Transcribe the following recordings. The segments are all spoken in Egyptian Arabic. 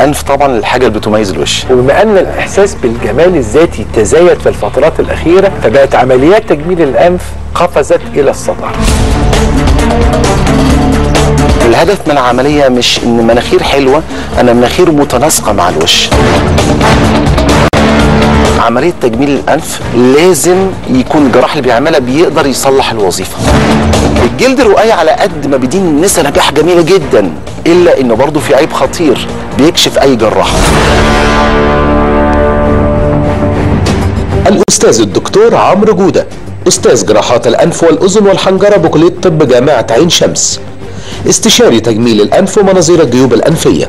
الانف طبعا الحاجه اللي بتميز الوش وبما ان الاحساس بالجمال الذاتي تزايد في الفترات الاخيره فبقت عمليات تجميل الانف قفزت الى الصدارة الهدف من العمليه مش ان مناخير حلوه انا مناخير متناسقه مع الوش عمليه تجميل الانف لازم يكون الجراح اللي بيعملها بيقدر يصلح الوظيفه الجلد الرقيق على قد ما بيدين النسا نجاح جميله جدا الا انه برضه في عيب خطير بيكشف اي جراح الأستاذ الدكتور عمرو جودة أستاذ جراحات الأنف والأذن والحنجرة بكلية طب جامعة عين شمس استشاري تجميل الأنف ومناظير الجيوب الأنفية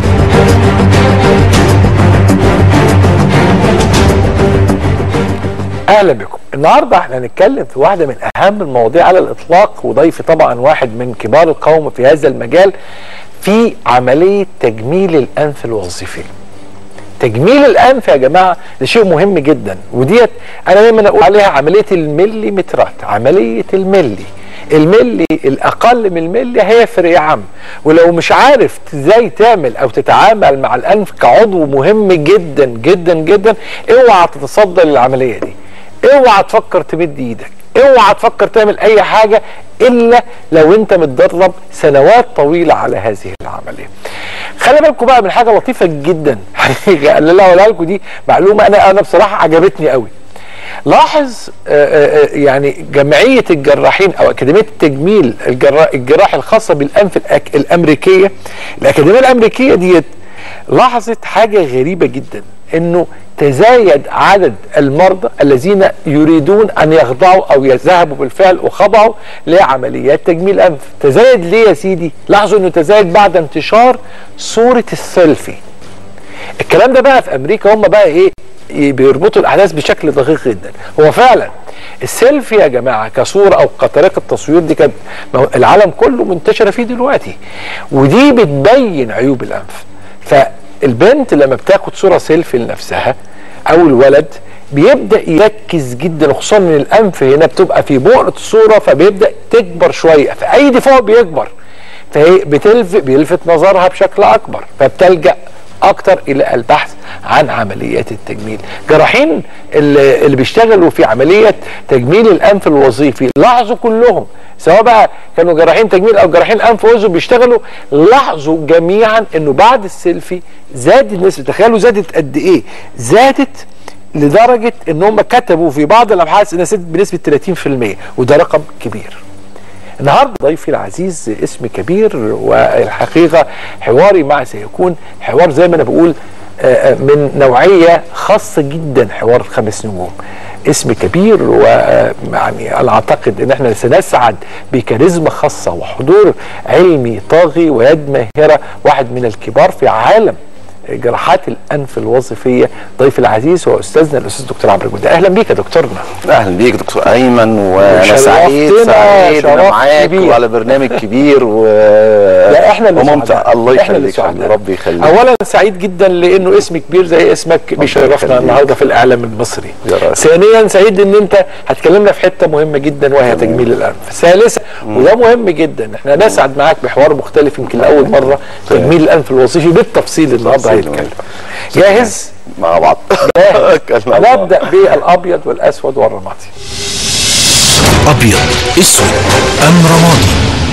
اهلا بكم النهارده احنا هنتكلم في واحده من اهم المواضيع على الاطلاق وضيفي طبعا واحد من كبار القوم في هذا المجال في عمليه تجميل الانف الوظيفي تجميل الانف يا جماعه ده شيء مهم جدا وديت انا دايما اقول عليها عمليه المليمترات عمليه الملي الملي الاقل من الملي هيفرق يا عم ولو مش عارف ازاي تعمل او تتعامل مع الانف كعضو مهم جدا جدا جدا اوعى تتصدى للعمليه دي اوعى تفكر تمد ايدك اوعى تفكر تعمل اي حاجه الا لو انت متدرب سنوات طويله على هذه العمليه خلي بالكم بقى من حاجه لطيفه جدا اللي انا هقولها لكم دي معلومه انا انا بصراحه عجبتني قوي لاحظ آآ آآ يعني جمعيه الجراحين او اكاديميه التجميل الجرا- الجراحي الخاصه بالانف الأك- الامريكيه الاكاديميه الامريكيه ديت لاحظت حاجه غريبه جدا انه تزايد عدد المرضى الذين يريدون ان يخضعوا او يذهبوا بالفعل وخضعوا لعمليات تجميل انف تزايد ليه يا سيدي لاحظوا انه تزايد بعد انتشار صوره السيلفي الكلام ده بقى في امريكا هم بقى ايه بيربطوا الاحداث بشكل دقيق جدا هو فعلا السيلفي يا جماعه كصوره او كطريقه تصوير دي كانت ما هو العالم كله منتشره فيه دلوقتي ودي بتبين عيوب الانف فالبنت لما بتاخد صوره سيلفي لنفسها او الولد بيبدا يركز جدا خصوصا ان الانف هنا بتبقى في بؤره الصوره فبيبدا تكبر شويه فاي دفاع بيكبر فهي بتلف بيلفت نظرها بشكل اكبر فبتلجا اكتر الى البحث عن عمليات التجميل جراحين اللي, اللي بيشتغلوا في عمليه تجميل الانف الوظيفي لاحظوا كلهم سواء بقى كانوا جراحين تجميل او جراحين انف واذن بيشتغلوا لاحظوا جميعا انه بعد السيلفي زاد النسبه تخيلوا زادت قد ايه زادت لدرجه ان هم كتبوا في بعض الابحاث انها زادت بنسبه 30% وده رقم كبير النهارده ضيفي العزيز اسم كبير والحقيقه حواري معه سيكون حوار زي ما انا بقول آه، آه، من نوعيه خاصه جدا حوار خمس نجوم اسم كبير ويعني انا اعتقد ان احنا سنسعد بكاريزما خاصه وحضور علمي طاغي ويد ماهره واحد من الكبار في عالم جراحات الانف الوظيفيه ضيف العزيز هو استاذنا الاستاذ دكتور عمرو جوده اهلا بيك يا دكتورنا اهلا بيك دكتور ايمن وانا وشرفتنا سعيد سعيد شرف انا معاك كبير. وعلى برنامج كبير و لا احنا اللي وممتع سعداء. الله احنا اللي يخليك يا حبيبي، سعداء. ربي يخليك اولا سعيد جدا لانه اسم كبير زي اسمك بيشرفنا يخليك. النهارده في الاعلام المصري يا رب. ثانيا سعيد ان انت هتكلمنا في حته مهمه جدا وهي تجميل الانف ثالثا وده مهم جدا احنا نسعد معاك بحوار مختلف يمكن لاول مره تجميل الانف الوظيفي بالتفصيل النهارده تفصيل. هيتكلم جاهز مع بعض جاهز مع بعض. هنبدا بالابيض والاسود والرمادي أبيض أسود أم رمادي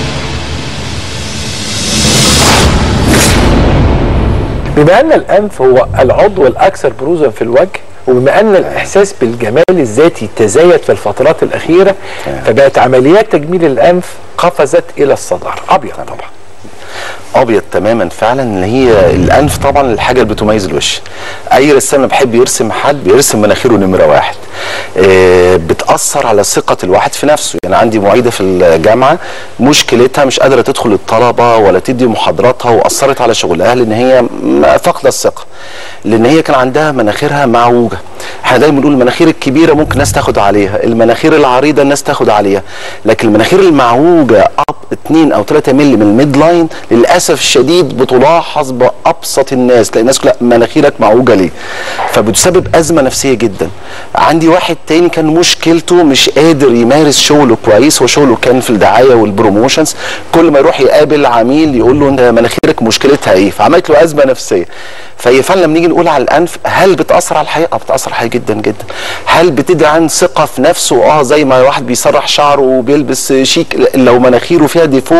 بما ان الانف هو العضو الاكثر بروزا في الوجه وبما ان الاحساس بالجمال الذاتي تزايد في الفترات الاخيره فبقت عمليات تجميل الانف قفزت الى الصدارة ابيض طبعا ابيض تماما فعلا اللي هي الانف طبعا الحاجه اللي بتميز الوش اي رسام لما بيحب يرسم حد بيرسم مناخيره نمره واحد آه، بتاثر على ثقه الواحد في نفسه يعني عندي معيده في الجامعه مشكلتها مش قادره تدخل الطلبه ولا تدي محاضراتها واثرت على شغلها لان هي م- فاقده الثقه لان هي كان عندها مناخيرها معوجه احنا دايما بنقول المناخير الكبيره ممكن الناس تاخد عليها المناخير العريضه الناس تاخد عليها لكن المناخير المعوجه اب 2 او 3 مللي من الميد لاين للاسف للاسف الشديد بتلاحظ بابسط الناس تلاقي الناس كلها مناخيرك معوجه ليه فبتسبب ازمه نفسيه جدا عندي واحد تاني كان مشكلته مش قادر يمارس شغله كويس وشغله كان في الدعايه والبروموشنز كل ما يروح يقابل عميل يقول له انت مناخيرك مشكلتها ايه فعملت له ازمه نفسيه فهي فعلا لما نيجي نقول على الانف هل بتاثر على الحياه اه بتاثر على الحياه جدا جدا هل بتدعي عن ثقه في نفسه اه زي ما واحد بيسرح شعره وبيلبس شيك لو مناخيره فيها ديفو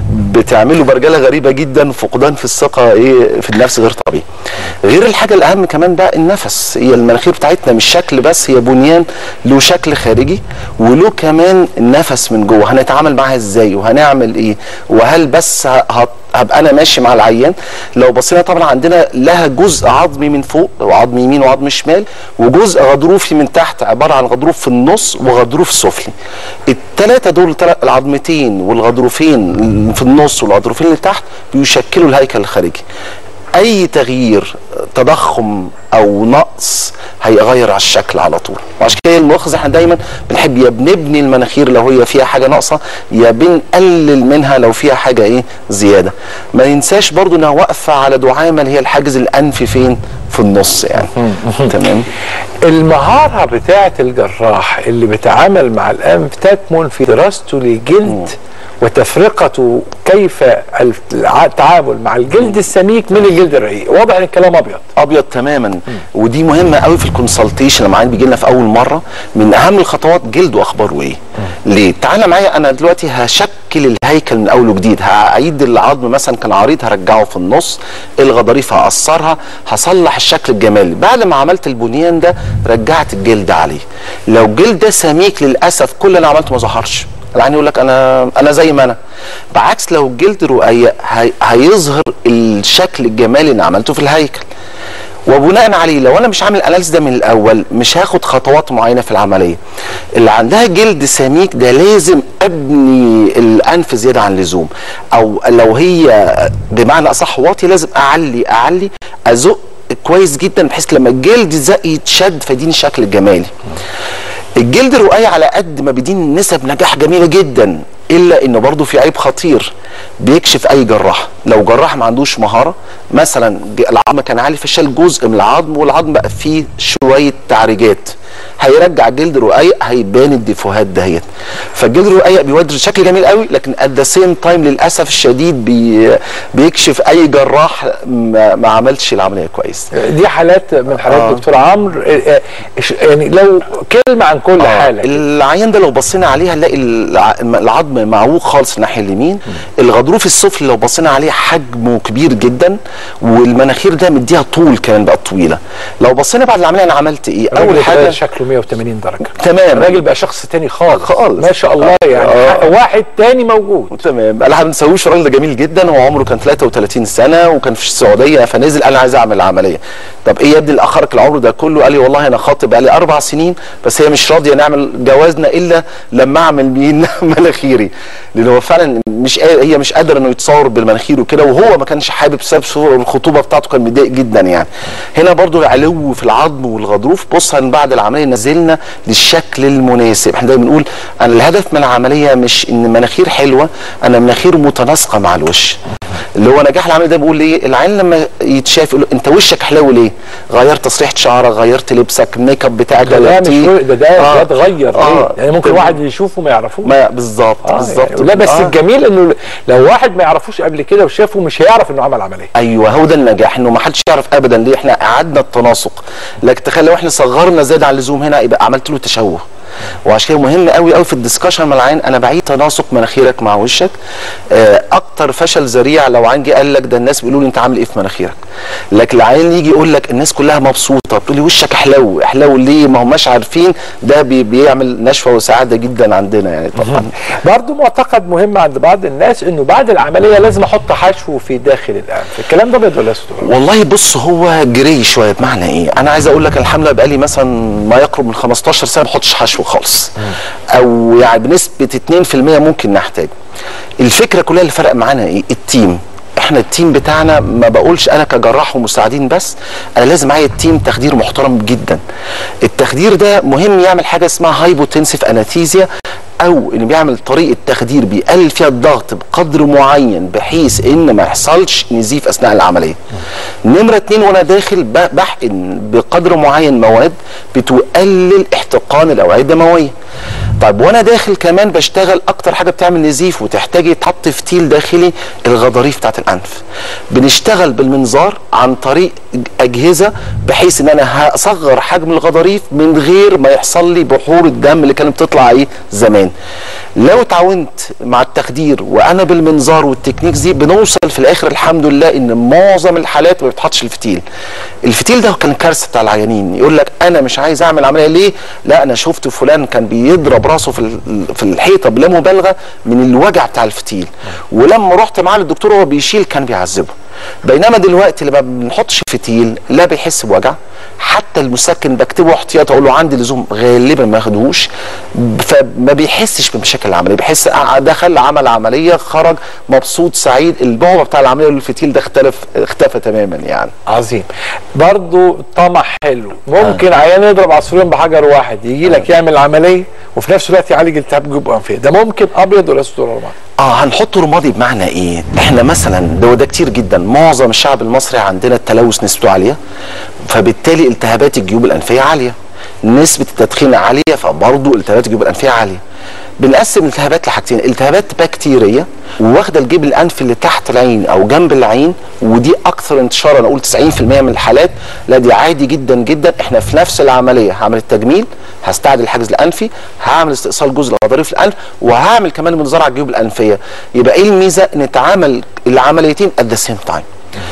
بتعمل له برجله غريبه جدا فقدان في الثقه ايه في النفس غير طبيعي غير الحاجه الاهم كمان بقى النفس هي المناخير بتاعتنا مش شكل بس هي بنيان له شكل خارجي وله كمان النفس من جوه هنتعامل معاها ازاي وهنعمل ايه وهل بس ه- هت هبقى انا ماشي مع العيان لو بصينا طبعا عندنا لها جزء عظمي من فوق وعظم يمين وعظم شمال وجزء غضروفي من تحت عباره عن غضروف في النص وغضروف سفلي الثلاثه دول التلا- العظمتين والغضروفين في النص والغضروفين اللي تحت بيشكلوا الهيكل الخارجي اي تغيير تضخم او نقص هيغير على الشكل على طول وعشان كده المؤاخذه احنا دايما بنحب يا بنبني المناخير لو هي فيها حاجه ناقصه يا بنقلل منها لو فيها حاجه ايه زياده ما ننساش برضو انها واقفه على دعامه اللي هي الحاجز الانفي فين في النص يعني تمام المهارة بتاعة الجراح اللي بيتعامل مع الأنف تكمن في دراسته للجلد وتفرقته كيف الع- التعامل مع الجلد السميك من الجلد الرقيق واضح ان الكلام ابيض ابيض تماما ودي مهمه قوي في الكونسلتيشن لما عيل بيجي لنا في اول مره من اهم الخطوات جلده اخباره ايه ليه تعالى معايا انا دلوقتي هشكل الهيكل من اول وجديد هعيد العظم مثلا كان عريض هرجعه في النص الغضاريف هقصرها هصلح الشكل الجمالي بعد ما عملت البنيان ده رجعت الجلد عليه لو الجلد ده سميك للاسف كل اللي انا عملته ما ظهرش العين يقول لك انا انا زي ما انا بعكس لو الجلد رقيق هي هيظهر الشكل الجمالي اللي عملته في الهيكل وبناء عليه لو انا مش عامل الاناليز ده من الاول مش هاخد خطوات معينه في العمليه اللي عندها جلد سميك ده لازم ابني الانف زياده عن اللزوم او لو هي بمعنى اصح واطي لازم اعلي اعلي ازق كويس جدا بحيث لما الجلد زق يتشد فيديني الشكل الجمالي الجلد الرقيق على قد ما بيديني نسب نجاح جميله جدا الا انه برضه في عيب خطير بيكشف اي جراح لو جراح ما عندوش مهاره مثلا ج- العظم كان عالي فشال جزء من العظم والعظم بقى فيه شويه تعريجات هيرجع الجلد رقيق هيبان الديفوهات دهيت فالجلد الرقيق بيودي شكل جميل قوي لكن ات ذا سيم تايم للاسف الشديد بي بيكشف اي جراح ما, ما عملش العمليه كويس دي حالات من حالات آه. دكتور عمرو آه، آه، إش- يعني لو كلمه عن كل حاله العيان ده لو بصينا عليه هنلاقي الع- العظم معوج خالص الناحيه اليمين الغضروف السفلي لو بصينا عليه حجمه كبير جدا والمناخير ده مديها طول كمان بقى طويله لو بصينا بعد العمليه انا عملت ايه الراجل اول اتغير حاجه شكله 180 درجه تمام. الراجل بقى شخص تاني خالص خالص. ما شاء الله يعني آه. واحد تاني موجود تمام انا ما بنسويش الراجل ده جميل جدا هو عمره كان 33 سنه وكان في السعوديه فنزل انا عايز اعمل العمليه طب ايه يا ابني اللي اخرك العمر ده كله قال لي والله انا خاطب بقالي اربع سنين بس هي مش راضيه نعمل جوازنا الا لما اعمل مين مناخيري لان هو فعلا مش قا- هي مش قادره انه يتصور بالمناخير وكده وهو ما كانش حابب بسبب صور الخطوبه بتاعته كان متضايق جدا يعني هنا برضو علو في العظم والغضروف بص هن بعد العمليه نزلنا للشكل المناسب احنا دايما بنقول انا الهدف من العمليه مش ان مناخير حلوه انا مناخير متناسقه مع الوش اللي هو نجاح العمليه ده بيقول ايه العين لما يتشاف يقول له انت وشك حلو ليه غيرت تصريحه شعرك غيرت لبسك الميك اب بتاعك ده ده مش غيرتيه. رو- ده ده آه. ده اتغير آه. ليه؟ يعني ممكن تمام. واحد يشوفه ما يعرفوش ما بالظبط آه بالظبط يعني لا بس آه. الجميل انه لو واحد ما يعرفوش قبل كده وشافه مش هيعرف انه عمل عمليه ايوه هو ده النجاح انه ما حدش يعرف ابدا ليه احنا قعدنا التناسق لكن تخيل لو احنا صغرنا زياده عن اللزوم هنا يبقى عملت له تشوه وعشان كده مهم قوي قوي في الدسكشن مع العين انا بعيد تناسق مناخيرك مع وشك آه، اكتر فشل ذريع لو عين جه قال لك ده الناس بيقولوا لي انت عامل ايه في مناخيرك لكن العين يجي يقول لك الناس كلها مبسوطه بتقول لي وشك حلو حلو ليه ما هماش عارفين ده بي بيعمل نشوه وسعاده جدا عندنا يعني طبعا برضو معتقد مهم عند بعض الناس انه بعد العمليه لازم احط حشو في داخل الانف الكلام ده ابيض ولا اسود والله بص هو جري شويه بمعنى ايه انا عايز اقول لك الحمد لله بقالي مثلا ما يقرب من 15 سنه ما بحطش حشو خالص او يعني بنسبه 2% ممكن نحتاجه الفكره كلها اللي فرق معانا ايه التيم احنا التيم بتاعنا ما بقولش انا كجراح ومساعدين بس انا لازم معايا التيم تخدير محترم جدا التخدير ده مهم يعمل حاجه اسمها هايبوتنسيف اناتيزيا او انه بيعمل طريقه تخدير بيقلل فيها الضغط بقدر معين بحيث ان ما يحصلش نزيف اثناء العمليه نمره اتنين وانا داخل ب- بحقن بقدر معين مواد بتقلل احتقان الاوعيه الدمويه طيب وانا داخل كمان بشتغل اكتر حاجه بتعمل نزيف وتحتاج يتحط فتيل داخلي الغضاريف بتاعت الانف بنشتغل بالمنظار عن طريق اجهزه بحيث ان انا هصغر حجم الغضاريف من غير ما يحصل لي بحور الدم اللي كانت بتطلع ايه زمان لو اتعاونت مع التخدير وانا بالمنظار والتكنيكس دي بنوصل في الاخر الحمد لله ان معظم الحالات ما بتحطش الفتيل الفتيل ده كان الكارثه بتاع العيانين يقول لك انا مش عايز اعمل عمليه ليه لا انا شفت فلان كان بيضرب راسه في ال- في الحيطه بلا مبالغه من الوجع بتاع الفتيل ولما رحت معاه للدكتور وهو بيشيل كان بيعذبه بينما دلوقتي لما بنحطش فتيل لا بيحس بوجع حتى المسكن بكتبه احتياط اقول له عندي لزوم غالبا ما ياخدهوش فما بيحسش بمشاكل العمليه بيحس آه دخل عمل عمليه خرج مبسوط سعيد البعبع بتاع العمليه والفتيل ده اختلف اختفى تماما يعني عظيم برضو طمع حلو ممكن عيان يضرب عصفورين بحجر واحد يجي لك يعمل عمليه وفي نفس الوقت يعالج التهاب جيوب انفيه ده ممكن ابيض ولا اسود ولا رمادي اه هنحط رمادي بمعنى ايه؟ احنا مثلا ده وده كتير جدا معظم الشعب المصري عندنا التلوث نسبته عاليه فبالتالي التهابات الجيوب الانفيه عاليه نسبه التدخين عاليه فبرضه التهابات الجيوب الانفيه عاليه بنقسم الالتهابات لحاجتين التهابات بكتيريه واخده الجيب الانف اللي تحت العين او جنب العين ودي اكثر انتشارا اقول 90% من الحالات لا دي عادي جدا جدا احنا في نفس العمليه هعمل التجميل هستعدل الحاجز الانفي هعمل استئصال جزء الغضاريف الانف وهعمل كمان منظار على الجيوب الانفيه يبقى ايه الميزه نتعامل العمليتين ات ذا سيم تايم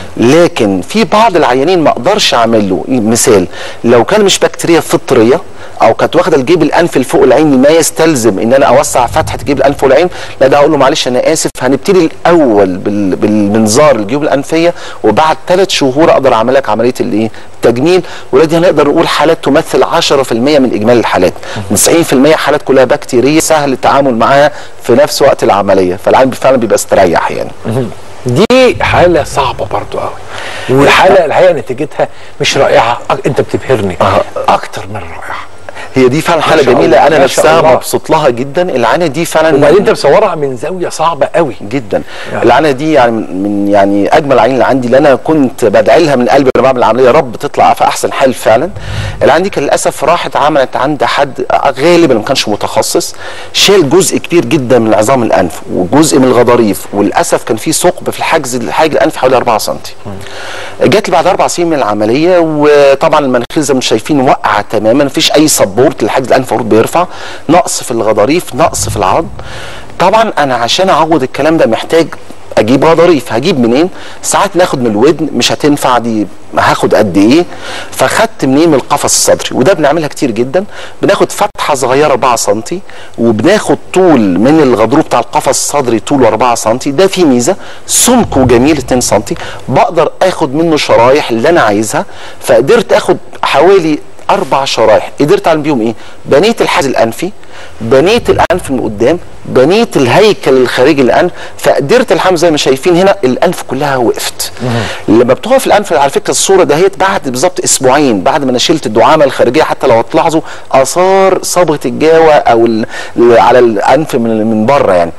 لكن في بعض العيانين ما اقدرش اعمل له مثال لو كان مش بكتيريا فطريه او كانت واخده الجيب الانف اللي فوق العين ما يستلزم ان انا اوسع فتحه جيب الانف فوق العين لا ده هقول له معلش انا اسف هنبتدي الاول بال- بالمنظار الجيوب الانفيه وبعد ثلاث شهور اقدر اعمل لك عمليه الايه التجميل ودي هنقدر نقول حالات تمثل 10% من اجمالي الحالات من 90% حالات كلها بكتيريه سهل التعامل معاها في نفس وقت العمليه فالعين فعلا بيبقى استريح يعني دي حالة صعبة برضو قوي والحالة الحقيقة نتيجتها مش رائعة أك- انت بتبهرني آه. اكتر من رائعة هي دي فعلا حاله شاء جميله الله، انا ما شاء نفسها الله. مبسوط لها جدا العانه دي فعلا وبعدين انت مصورها من زاوية صعبة قوي جدا يعني. العانه دي يعني من من يعني اجمل العين اللي عندي اللي انا كنت بدعي لها من قلبي وانا بعمل العمليه يا رب تطلع في احسن حال فعلا العين دي كان للاسف راحت عملت عند حد غالبا ما كانش متخصص شال جزء كبير جدا من عظام الانف وجزء من الغضاريف وللاسف كان في ثقب في الحاجز الحاجز الانف حوالي 4 سم جات لي بعد اربع سنين من العمليه وطبعا المناخير زي ما انتم شايفين وقع تماما مفيش اي سبورت للحاجز الانف المفروض بيرفع نقص في الغضاريف نقص في العظم طبعا انا عشان اعوض الكلام ده محتاج اجيب غضاريف هجيب منين ساعات ناخد من الودن مش هتنفع دي هاخد قد ايه فخدت منين من القفص الصدري وده بنعملها كتير جدا بناخد فتحه صغيره 4 سم وبناخد طول من الغضروف بتاع القفص الصدري طوله 4 سم ده فيه ميزه سمكه جميل 2 سم بقدر اخد منه شرايح اللي انا عايزها فقدرت اخد حوالي اربع شرايح قدرت اعمل بيهم ايه بنيت الحاجز الانفي بنيت الانف من قدام بنيت الهيكل الخارجي للانف فقدرت الحمد زي ما شايفين هنا الانف كلها وقفت لما بتقف الانف على فكره الصوره دهيت بعد بالظبط اسبوعين بعد ما انا شلت الدعامه الخارجيه حتى لو هتلاحظوا اثار صبغه الجاوه او ال- على الانف من من بره يعني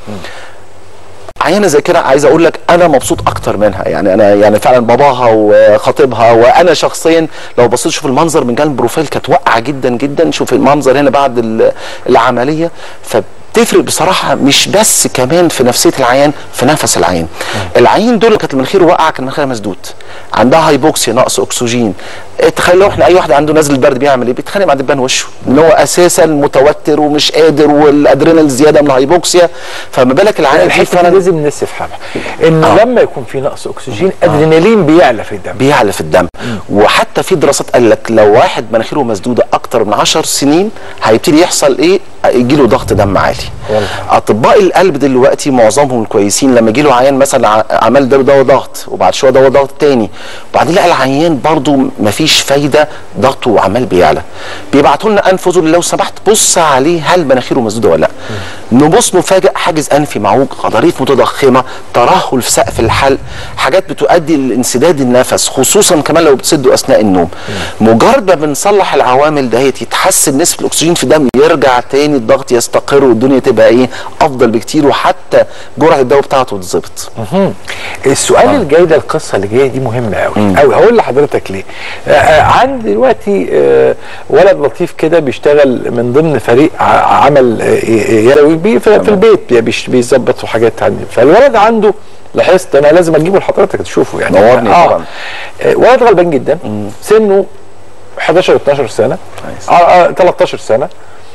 عيانه زي كده عايز اقول لك انا مبسوط اكتر منها يعني انا يعني فعلا باباها وخطيبها وانا شخصيا لو بصيت شوف المنظر من جنب البروفايل كانت واقعه جدا جدا شوف المنظر هنا بعد ال- العمليه فبتفرق بصراحه مش بس كمان في نفسيه العيان في نفس العيان العيان دول كانت المناخير واقعه كان مناخيرها مسدود عندها هايبوكسيا نقص اكسجين تخيل لو احنا اي واحد عنده نزل برد بيعمل ايه بيتخانق مع دبان وشه ان هو اساسا متوتر ومش قادر والادرينال زياده من الهايبوكسيا فما بالك العيان دي الحته دي فعلا لازم نفهمها انه آه. لما يكون في نقص اكسجين ادرينالين بيعلى في الدم بيعلى في الدم وحتى في دراسات قال لك لو واحد مناخيره مسدوده اكتر من 10 سنين هيبتدي يحصل ايه يجي له ضغط دم عالي والله. اطباء القلب دلوقتي معظمهم الكويسين لما يجي له عيان مثلا ع- عمل ده دواء ضغط وبعد شويه دواء ضغط تاني وبعدين لقى العيان برضو مفيش فايده ضغطه عمال بيعلى بيبعتوا لنا انفذوا لو سمحت بص عليه هل مناخيره مسدوده ولا لا نبص مفاجئ حاجز انفي معوج غضاريف متضخمه ترهل في سقف الحلق حاجات بتؤدي لانسداد النفس خصوصا كمان لو بتسدوا اثناء النوم مجرد ما بنصلح العوامل دهيت يتحسن نسبه الاكسجين في الدم يرجع تاني الضغط يستقر والدنيا تبقى ايه افضل بكتير وحتى جرعه الدواء بتاعته تتظبط السؤال آه. الجاي ده القصه اللي جايه دي مهمه قوي قوي هقول لحضرتك ليه آه آه عندي دلوقتي آه ولد لطيف كده بيشتغل من ضمن فريق ع- عمل آه، يدوي بي في, في البيت بي- بيش- بيظبط حاجات عندي فالولد عنده لاحظت انا لازم اجيبه لحضرتك تشوفه يعني نورني طبعا. آه ولد غلبان جدا سنه 11 12 سنه كويس. آه آه 13 سنه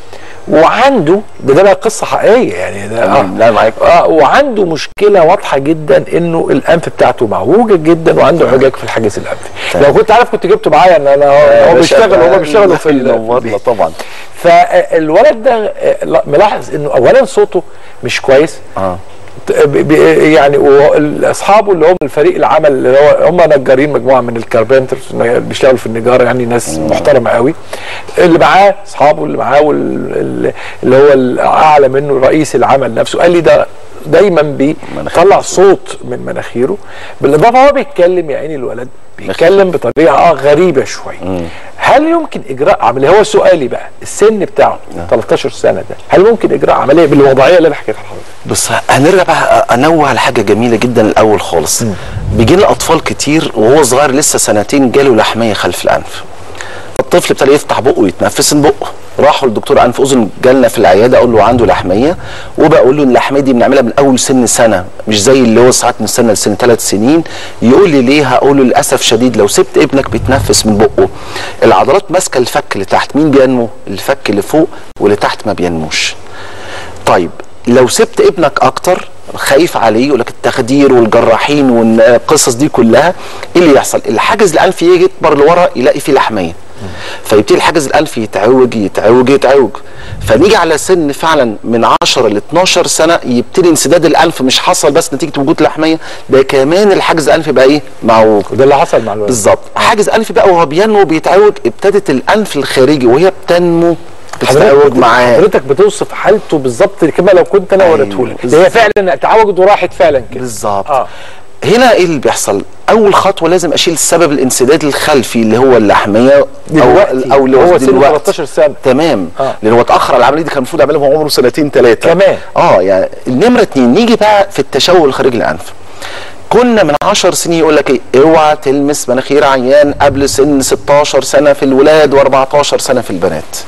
وعنده ده ده بقى قصه حقيقيه يعني ده تمام، لا معاك. اه وعنده مشكله واضحه جدا انه الانف بتاعته معوجه جدا وعنده حجاج في الحاجز الانفي لو كنت عارف كنت جبته معايا ان انا هو بيشتغل هو بيشتغلوا في ال- نورنا طبعا فالولد ده آه، لا، ملاحظ انه اولا صوته مش كويس اه ب- ب- يعني واصحابه اللي هم الفريق العمل اللي هو هم نجارين مجموعه من الكاربنترز بيشتغلوا في النجاره يعني ناس محترمه قوي اللي معاه اصحابه اللي معاه وال- اللي هو الاعلى منه رئيس العمل نفسه قال لي ده دايما بيطلع صوت من مناخيره بالاضافه هو بيتكلم يا عيني الولد بيتكلم بطريقه اه غريبه شويه هل يمكن اجراء عمليه هو سؤالي بقى السن بتاعه 13 سنه ده هل ممكن اجراء عمليه بالوضعيه اللي انا حكيتها لحضرتك بص هنرجع بقى انوه على حاجه جميله جدا الاول خالص بيجي لنا اطفال كتير وهو صغير لسه سنتين جاله لحميه خلف الانف الطفل ابتدى يفتح بقه ويتنفس من بقه راحوا للدكتور انف اذن جالنا في العياده اقول له عنده لحميه وبقول له ان اللحميه دي بنعملها من اول سن سنه مش زي اللي هو ساعات من سنه لسن ثلاث سنين يقول لي ليه هقول له للاسف شديد لو سبت ابنك بيتنفس من بقه العضلات ماسكه الفك اللي تحت مين بينمو الفك اللي فوق واللي تحت ما بينموش طيب لو سبت ابنك اكتر خايف عليه يقول لك التخدير والجراحين والقصص دي كلها ايه اللي يحصل الحاجز الانفي يجي يكبر لورا يلاقي فيه لحميه فيبتدي الحاجز الانفي يتعوج يتعوج يتعوج فنيجي على سن فعلا من 10 ل 12 سنه يبتدي انسداد الانف مش حصل بس نتيجه وجود لحميه ده كمان الحاجز الانفي بقى ايه معوج وده اللي حصل مع الولد بالظبط حاجز انفي بقى وهو بينمو بيتعوج ابتدت الانف الخارجي وهي بتنمو بتتعوج معاه حضرتك بتوصف حالته بالظبط كما لو كنت انا أيوة، وريته لك بالظبط. هي فعلا اتعوجت وراحت فعلا كده بالظبط اه هنا ايه اللي بيحصل اول خطوه لازم اشيل سبب الانسداد الخلفي اللي هو اللحميه دلوقتي او اللي هو سنه دلوقتي. 13 سنه تمام آه. آه. لان هو اتاخر على العمليه دي كان المفروض يعملها وهو عمره سنتين ثلاثه كمان. اه يعني النمره اتنين نيجي بقى في التشوه الخارجي الانف كنا من 10 سنين يقول لك ايه اوعى تلمس مناخير عيان قبل سن 16 سنه في الولاد و14 سنه في البنات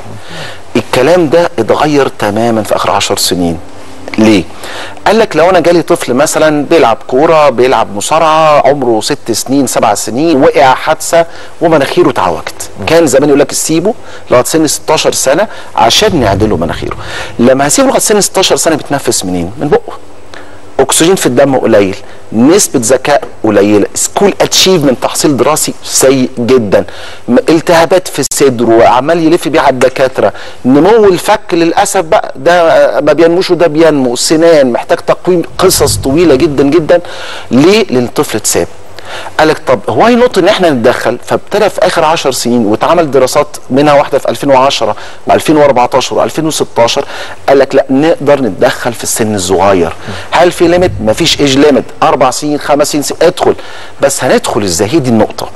الكلام ده اتغير تماما في اخر 10 سنين ليه؟ قال لك لو انا جالي طفل مثلا بيلعب كوره بيلعب مصارعه عمره ست سنين سبع سنين وقع حادثه ومناخيره اتعوجت كان زمان يقول لك سيبه لغايه سن 16 سنه عشان نعدله مناخيره لما هسيبه لغايه سن 16 سنه بيتنفس منين؟ من بقه اكسجين في الدم قليل نسبة ذكاء قليلة سكول اتشيفمنت تحصيل دراسي سيء جدا م- التهابات في الصدر وعمال يلف بيه على الدكاترة نمو الفك للأسف بقى ده آه، ما بينموش وده بينمو سنان محتاج تقويم قصص طويلة جدا جدا ليه لأن الطفل اتساب قال لك طب هو ينط ان احنا نتدخل فابتدى في اخر 10 سنين واتعمل دراسات منها واحده في 2010 و2014 و2016 قال لك لا نقدر نتدخل في السن الصغير هل في ليميت مفيش ايج ليميت اربع سنين خمس سنين ادخل بس هندخل ازاي هي دي النقطه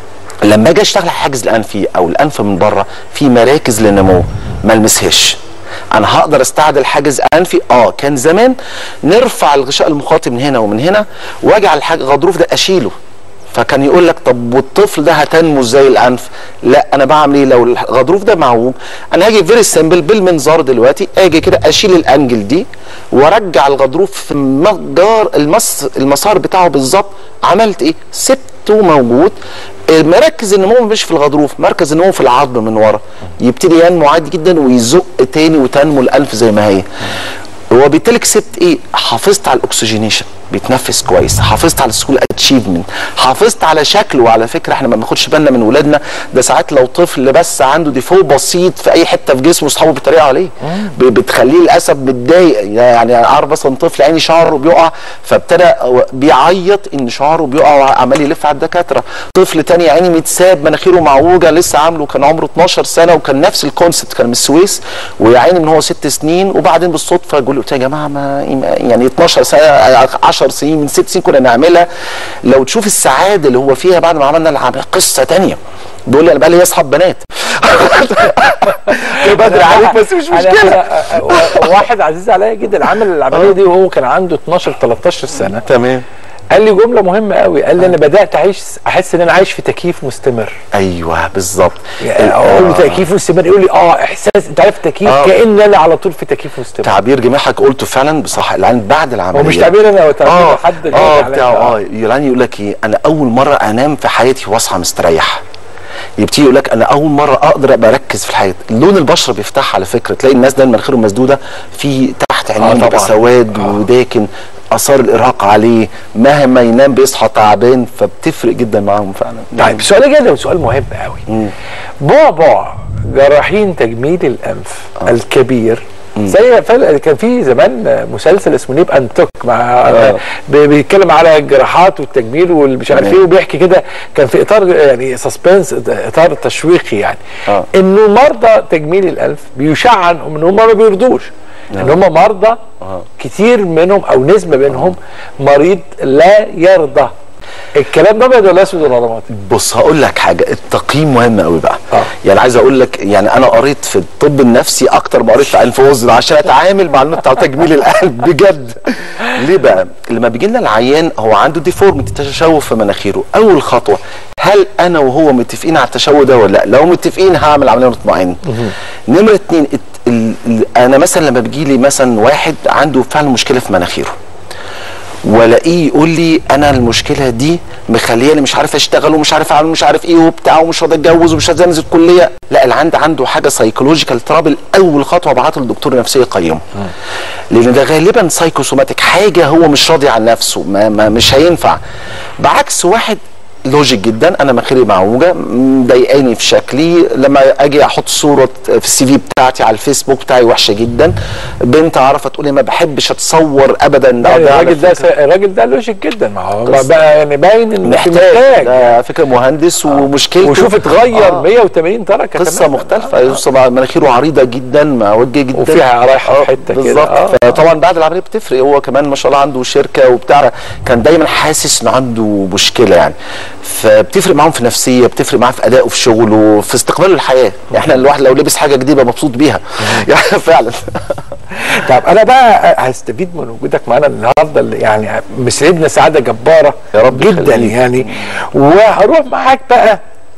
لما اجي اشتغل على الحاجز الانفي او الانف من بره في مراكز للنمو ما المسهاش انا هقدر استعدل حاجز انفي اه كان زمان نرفع الغشاء المخاطي من هنا ومن هنا واجي على الحاج غضروف ده اشيله فكان يقول لك طب والطفل ده هتنمو ازاي الانف لا انا بعمل ايه لو الغضروف ده معوج انا هاجي فيري سيمبل بالمنظار دلوقتي اجي كده اشيل الانجل دي وارجع الغضروف في المجار المس المسار بتاعه بالظبط عملت ايه سبته موجود مراكز النمو مش في الغضروف مركز النمو في العظم من ورا يبتدي ينمو عادي جدا ويزق تاني وتنمو الانف زي ما هي وبالتالي كسبت ايه حافظت على الاكسجينيشن بيتنفس كويس حافظت على السكول اتشيفمنت حافظت على شكله وعلى فكره احنا ما بناخدش بالنا من ولادنا ده ساعات لو طفل بس عنده ديفو بسيط في اي حته في جسمه اصحابه بيتريقوا عليه ب- بتخليه للاسف متضايق يعني عارف مثلا طفل عيني شعره بيقع فابتدى بيعيط ان شعره بيقع وعمال يلف على الدكاتره طفل تاني يا عيني متساب مناخيره معوجه لسه عامله كان عمره 12 سنه وكان نفس الكونسبت كان من السويس ويا عيني من هو ست سنين وبعدين بالصدفه يقول له يا جماعه ما يعني 12 سنه 10 سنين من ست سنين كنا نعملها لو تشوف السعاده اللي هو فيها بعد ما عملنا العمليه قصه تانية بيقول لي انا بقى لي اصحاب بنات بدري عليك بس مش أنا- مشكله أنا و- واحد عزيز عليا جدا عمل العمليه دي وهو كان عنده 12 13 سنه تمام قال لي جمله مهمه قوي قال لي انا بدات اعيش احس ان انا عايش في تكييف مستمر ايوه بالظبط يعني اقول له تكييف مستمر يقول لي اه احساس انت عارف التكييف آه. كان انا على طول في تكييف مستمر تعبير جميل حضرتك قلته فعلا بصراحه العين بعد العمليه هو مش تعبير انا هو تعبير اه حد غير اه عليا. بتاعه اه يلعني يقول لك ايه انا اول مره انام في حياتي واصحى مستريح يبتدي يقول لك انا اول مره اقدر ابقى اركز في الحياه لون البشره بيفتحها على فكره تلاقي الناس ده مناخيرهم مسدوده في تحت عينيه طبعاً. بيبقى سواد وداكن اثار الارهاق عليه مهما ينام بيصحى تعبان فبتفرق جدا معاهم فعلا طيب سؤال جدا وسؤال مهم قوي بعبع جراحين تجميل الانف الكبير زي فل- كان في زمان مسلسل اسمه نيب انتوك مع بي- بيتكلم على الجراحات والتجميل والمش عارف تمام. ايه وبيحكي كده كان في اطار يعني سسبنس اطار تشويقي يعني آه. انه مرضى تجميل الانف بيشاع عنهم ان هم ما بيرضوش ان هم مرضى كتير منهم او نسبه منهم مريض لا يرضى الكلام ده ابيض ولا اسود ولا رمادي؟ بص هقول لك حاجه التقييم مهم قوي بقى آه. يعني عايز اقول لك يعني انا قريت في الطب النفسي اكتر ما قريت في انف واذن عشان اتعامل مع النوع بتاع تجميل القلب بجد ليه بقى لما بيجي لنا العيان هو عنده ديفورمتي تشوه في مناخيره اول خطوه هل انا وهو متفقين على التشوه ده ولا لا لو متفقين هعمل عمليه مطمئن نمره اتنين الت- ال- ال- انا مثلا لما بيجي لي مثلا واحد عنده فعلا مشكله في مناخيره والاقيه يقول لي انا المشكله دي مخلياني مش عارف اشتغل ومش عارف اعمل مش عارف ايه وبتاع ومش راضي اتجوز ومش راضي انزل الكليه لا اللي عنده عنده حاجه سايكولوجيكال ترابل اول خطوه ابعته للدكتور النفسي يقيمه لان ده غالبا سايكوسوماتيك حاجه هو مش راضي عن نفسه ما, ما مش هينفع بعكس واحد لوجيك جدا انا مناخيري معوجه مضايقاني في شكلي لما اجي احط صوره في السي في بتاعتي على الفيسبوك بتاعي وحشه جدا بنت عارفه تقول لي ما بحبش اتصور ابدا لا ده على الراجل ده فكرة الراجل ده لوجيك جدا ما هو قصة. بقى يعني باين انه محتاج محتاج ده على فكره مهندس ومشكلته وشوف اتغير آه. 180 درجه قصه كمان. مختلفه يوسف مناخيره عريضه جدا معوجه جدا وفيها رايحة في آه، حتة كده. بالظبط آه. فطبعا بعد العمليه بتفرق هو كمان ما شاء الله عنده شركه وبتاع كان دايما حاسس انه عنده مشكله يعني فبتفرق معاهم في نفسيه بتفرق معاه في ادائه في شغله في استقباله للحياه احنا الواحد لو لبس حاجه جديده مبسوط بيها يعني فعلا طب انا بقى هستفيد من وجودك معانا النهارده اللي يعني مسعدنا سعاده جباره يا رب جدا يخليك. يعني وهروح معاك بقى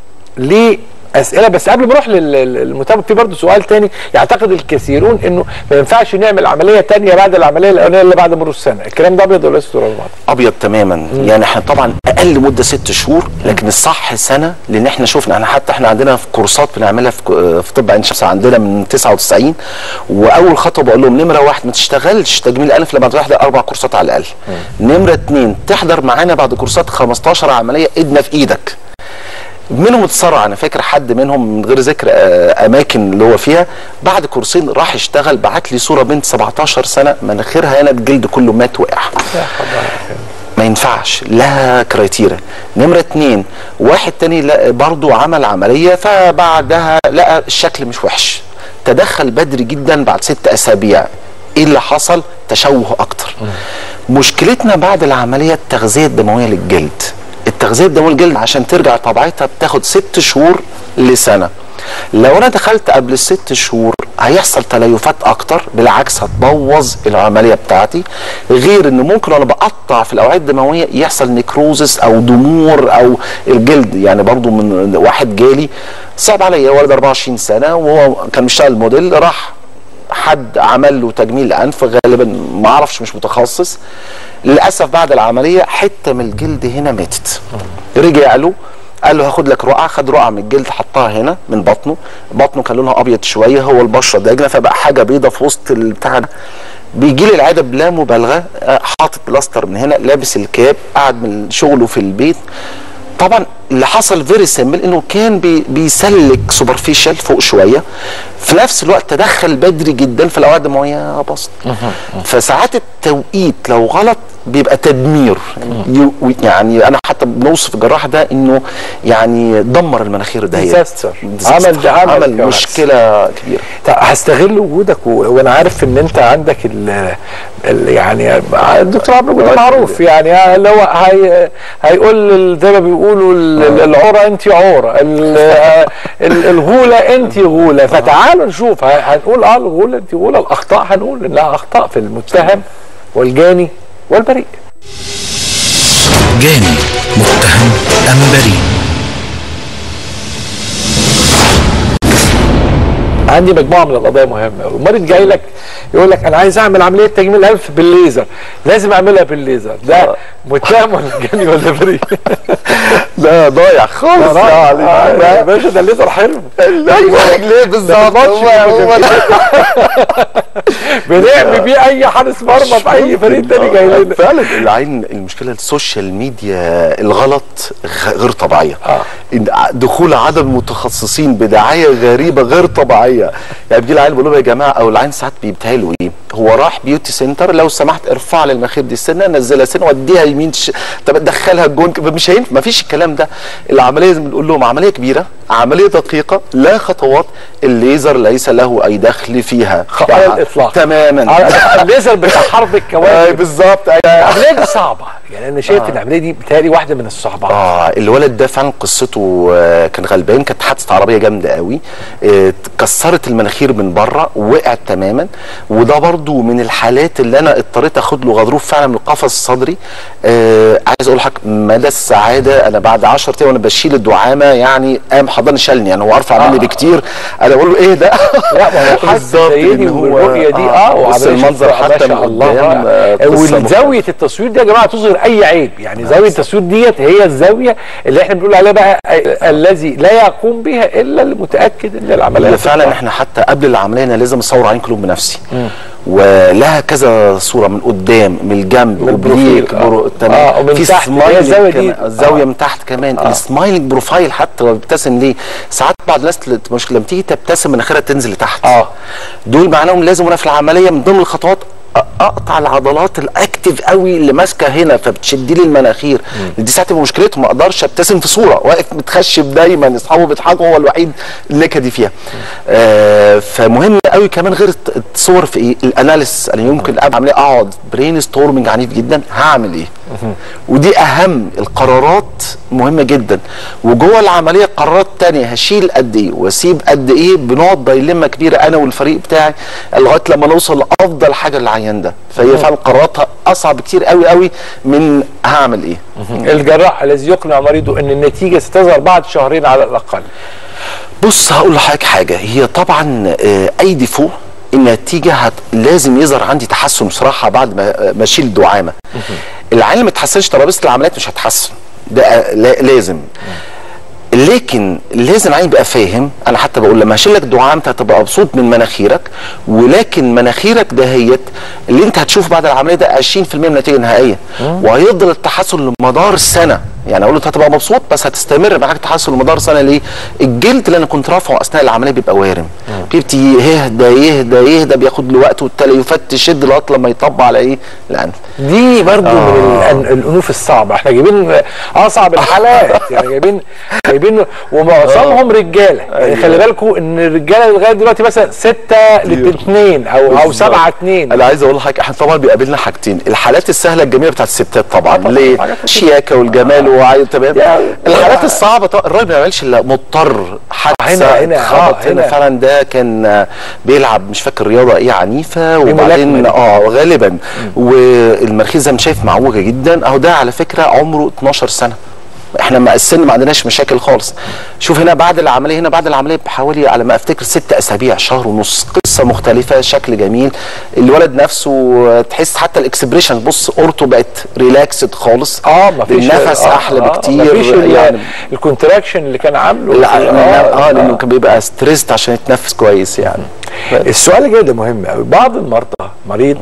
لاسئله بس قبل ما اروح لل- للمتابع في برضه سؤال تاني يعتقد الكثيرون انه ما ينفعش نعمل عمليه تانية بعد العمليه الاولانيه اللي بعد مرور السنه الكلام ده ابيض ولا اسود ولا رمادي؟ ابيض تماما يعني احنا طبعا اقل مده ست شهور لكن الصح سنه لان احنا شفنا احنا حتى احنا عندنا في كورسات بنعملها في ك- في طب عين شمس عندنا من 99 واول خطوه بقول لهم نمره واحد ما تشتغلش تجميل انف لما تحضر اربع كورسات على الاقل نمره اتنين تحضر معانا بعد كورسات 15 عمليه ايدنا في ايدك منهم اتسرع انا فاكر حد منهم من غير ذكر آه، اماكن اللي هو فيها بعد كورسين راح يشتغل بعت لي صوره بنت 17 سنه مناخيرها هنا الجلد كله مات وقع ما ينفعش لها كرايتيريا نمرة اتنين واحد تاني لا- برضو عمل عملية فبعدها لقى الشكل مش وحش تدخل بدري جدا بعد ست أسابيع ايه اللي حصل تشوه اكتر مشكلتنا بعد العملية التغذية الدموية للجلد التغذية الدموية للجلد عشان ترجع طبيعتها بتاخد ست شهور لسنة لو انا دخلت قبل الست شهور هيحصل تليفات اكتر بالعكس هتبوظ العمليه بتاعتي غير ان ممكن وانا بقطع في الاوعيه الدمويه يحصل نيكروزس او ضمور او الجلد يعني برضو من واحد جالي صعب عليا ولد 24 سنه وهو كان بيشتغل موديل راح حد عمل له تجميل انف غالبا ما اعرفش مش متخصص للاسف بعد العمليه حته من الجلد هنا ماتت رجع له قال له هاخد لك رقعه خد رقعه من الجلد حطها هنا من بطنه بطنه كان لونها ابيض شويه هو البشره داجنه فبقى حاجه بيضه في وسط البتاع ده بيجي لي العياده بلا مبالغه آه، حاطط بلاستر من هنا لابس الكاب قاعد من شغله في البيت طبعا اللي حصل فيري سيمبل انه كان بي بيسلك سوبرفيشال فوق شويه في نفس الوقت تدخل بدري جدا في الاوعيه الدمويه بسط فساعات التوقيت لو غلط بيبقى تدمير يو- يعني انا حتى بنوصف الجراح ده انه يعني دمر المناخير ده Disaster. Disaster. عمل- عمل عمل كوارث. مشكله كبيره طب هستغل وجودك و... وانا عارف ان انت عندك ال... ال... يعني الدكتور عمرو جودة معروف يعني اللي هو هي... هيقول ال- زي ما بيقولوا ال- ال- العوره انت عوره ال... ال... الغوله انت غوله فتعالوا نشوف ه- هنقول اه الغوله انت غوله الاخطاء هنقول انها اخطاء في المتهم والجاني والبريء جاني متهم أم بريء عندي مجموعه من القضايا مهمه قوي المريض جاي لك يقول لك انا عايز اعمل عمليه تجميل انف بالليزر لازم اعملها بالليزر ده متهم ولا جاني ولا بريء لا ضايع خالص آه، يعني آه، يا باشا ده الليزر حلو ايوه ليه بالظبط هو هو ده. بنعمل بيه اي حارس مرمى في اي فريق تاني جاي لنا فعلا العين المشكله السوشيال ميديا الغلط غ- غير طبيعيه آه. إن ع- دخول عدد متخصصين بدعايه غريبه غير طبيعيه يعني بيجي العيال بيقول لهم يا جماعه او العين ساعات بيبتهلوا ايه هو راح بيوتي سنتر لو سمحت ارفع لي المناخير دي السنه نزلها سنه وديها يمين ش... طب دخلها الجون ك- مش هينفع ما فيش الكلام ده العمليه لازم نقول لهم عمليه كبيره عمليه دقيقه لا خطوات الليزر ليس له اي دخل فيها على الاطلاق تماما على- الليزر بتاع حرب آه، الكواكب بالظبط أيوة. العمليه دي صعبه يعني انا شايف ان العمليه دي بتهيألي واحده من الصعوبات اه الولد ده فعلا قصته آه، كان غلبان كانت حادثه عربيه جامده قوي آه، كسرت المناخير من بره وقعت تماما وده برضو من الحالات اللي انا اضطريت اخد له غضروف فعلا من القفص الصدري آه عايز اقول لحضرتك مدى السعاده انا بعد 10 ايام وانا بشيل الدعامه يعني قام حضن شالني يعني هو ارفع مني بكتير انا بقول له ايه ده لا ما هو حاسس بالظبط زي دي إن هو- والرؤيه دي اه بص وعملية المنظر شكلها حتى ما من شاء الله قدام رائع. آه، قصة وزاويه التصوير دي يا جماعه تظهر اي عيب يعني زاويه التصوير ديت هي الزاويه اللي احنا بنقول عليها بقى آه، الذي لا يقوم بها الا المتاكد ان العمليه هي فعلا هتطلع. احنا حتى قبل العمليه انا لازم اصور عين كلهم بنفسي ولها كذا صوره من قدام من الجنب من البروفيل، اوبليك آه. برو- آه، تمام ومن في تحت، سمايلنج هي الزاوية دي. كمان- الزاويه آه. من تحت كمان السمايلنج بروفايل حتى هو بيبتسم ليه ساعات بعض الناس تل- مش لما تيجي تبتسم مناخيرها تنزل لتحت اه دول معناهم لازم وانا في العمليه من ضمن الخطوات أ- اقطع العضلات الاكتف قوي اللي ماسكه هنا فبتشد لي المناخير دي ساعات تبقى مشكلته ما اقدرش ابتسم في صوره واقف متخشب دايما اصحابه بيضحكوا هو الوحيد اللي كدي فيها آه فمهم قوي كمان غير الت- الصور في ايه الاناليس انا يمكن قبل العمليه اقعد برين ستورمنج عنيف جدا هعمل ايه ودي اهم القرارات مهمه جدا وجوه العمليه قرارات تانية هشيل قد ايه واسيب قد ايه بنقعد دايلمه كبيره انا والفريق بتاعي لغايه لما نوصل لافضل حاجه للعيان ده فهي فعلا قراراتها اصعب كتير قوي قوي من هعمل ايه الجراح الذي يقنع مريضه ان النتيجه ستظهر بعد شهرين على الاقل بص هقول لحضرتك حاجه هي طبعا آه، اي ديفو النتيجه هت... لازم يظهر عندي تحسن بصراحه بعد ما ما اشيل الدعامه العيان اللي ما تحسنش ترابيزه العمليات مش هتحسن ده آه، لا- لازم لكن لازم العين يبقى فاهم انا حتى بقول لما هشيل لك دعامتك هتبقى مبسوط من مناخيرك ولكن مناخيرك دهيت اللي انت هتشوفه بعد العمليه ده 20% من النتيجه النهائيه وهيفضل التحسن لمدار سنه يعني اقول له هتبقى مبسوط بس هتستمر معاك تحسن لمدار سنه ليه؟ الجلد اللي انا كنت رافعه اثناء العمليه بيبقى وارم بيبتدي يهدى يهدى يهدى بياخد له وقت والتالي يفتش يشد لغايه لما يطبع على ايه؟ الانف دي برضو آه. من الأن- الانوف الصعبه احنا جايبين اصعب الحالات يعني جايبين جايبين ومعظمهم رجاله يعني أيوة. خلي بالكم ان الرجاله لغايه دلوقتي مثلا 6 لاثنين او او بالظبط. 7 2 انا عايز اقول لحضرتك احنا طبعا بيقابلنا حاجتين الحالات السهله الجميله بتاعت الستات طبعا طبعاً، ليه حاجات كتير. الشياكه والجمال وعايز تمام يعني- الحالات الصعبه طبعا الراجل ما بيعملش الا مضطر حادثه هنا- هنا، اتخبط آه، هنا هنا. فعلا ده كان آه، بيلعب مش فاكر رياضه ايه عنيفه وبعدين ملاكمة. اه غالبا والمرخيز زي ما شايف معوجه جدا اهو ده على فكره عمره 12 سنه احنا ما السن ما عندناش مشاكل خالص شوف هنا بعد العمليه هنا بعد العمليه بحوالي على ما افتكر ست اسابيع شهر ونص قصه مختلفه شكل جميل الولد نفسه تحس حتى الاكسبريشن بص اورته بقت ريلاكسد خالص اه مفيش النفس آه احلى آه بكتير مفيش يعني يعني الكونتراكشن اللي كان عامله لا في- اه, آه لانه كان بيبقى ستريسد عشان يتنفس كويس يعني السؤال اللي جاي ده مهم قوي بعض المرضى مريض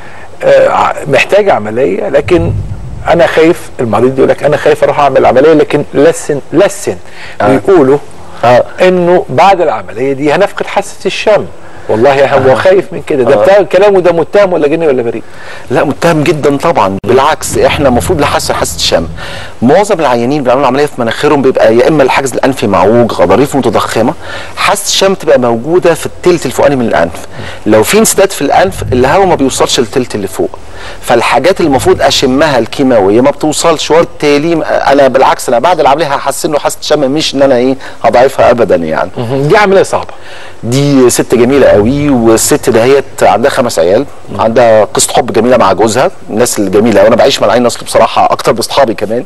آه ع- محتاج عمليه لكن انا خايف المريض يقول لك انا خايف اروح اعمل عمليه لكن لسن لسن بيقولوا آه. انه بعد العمليه دي هنفقد حاسه الشم والله هو خايف من كده ده بتاع كلامه ده متهم ولا جني ولا بريء لا متهم جدا طبعا بالعكس احنا المفروض نحسن حاسه الشم معظم العيانين اللي بيعملوا عمليه في مناخيرهم بيبقى يا اما الحاجز الانفي معوج غضاريف متضخمه حاسه الشم تبقى موجوده في التلت الفوقاني من الانف لو في انسداد في الانف الهواء ما بيوصلش للتلت اللي فوق فالحاجات اللي المفروض اشمها الكيماويه ما بتوصلش وبالتالي انا بالعكس انا بعد العمليه هحسن له حاسه الشم مش ان انا ايه هضعفها ابدا يعني دي عمليه صعبه دي ست جميله قوي والست دهيت عندها خمس عيال عندها قصه حب جميله مع جوزها الناس الجميله وانا بعيش مع العين اصل بصراحه اكتر باصحابي كمان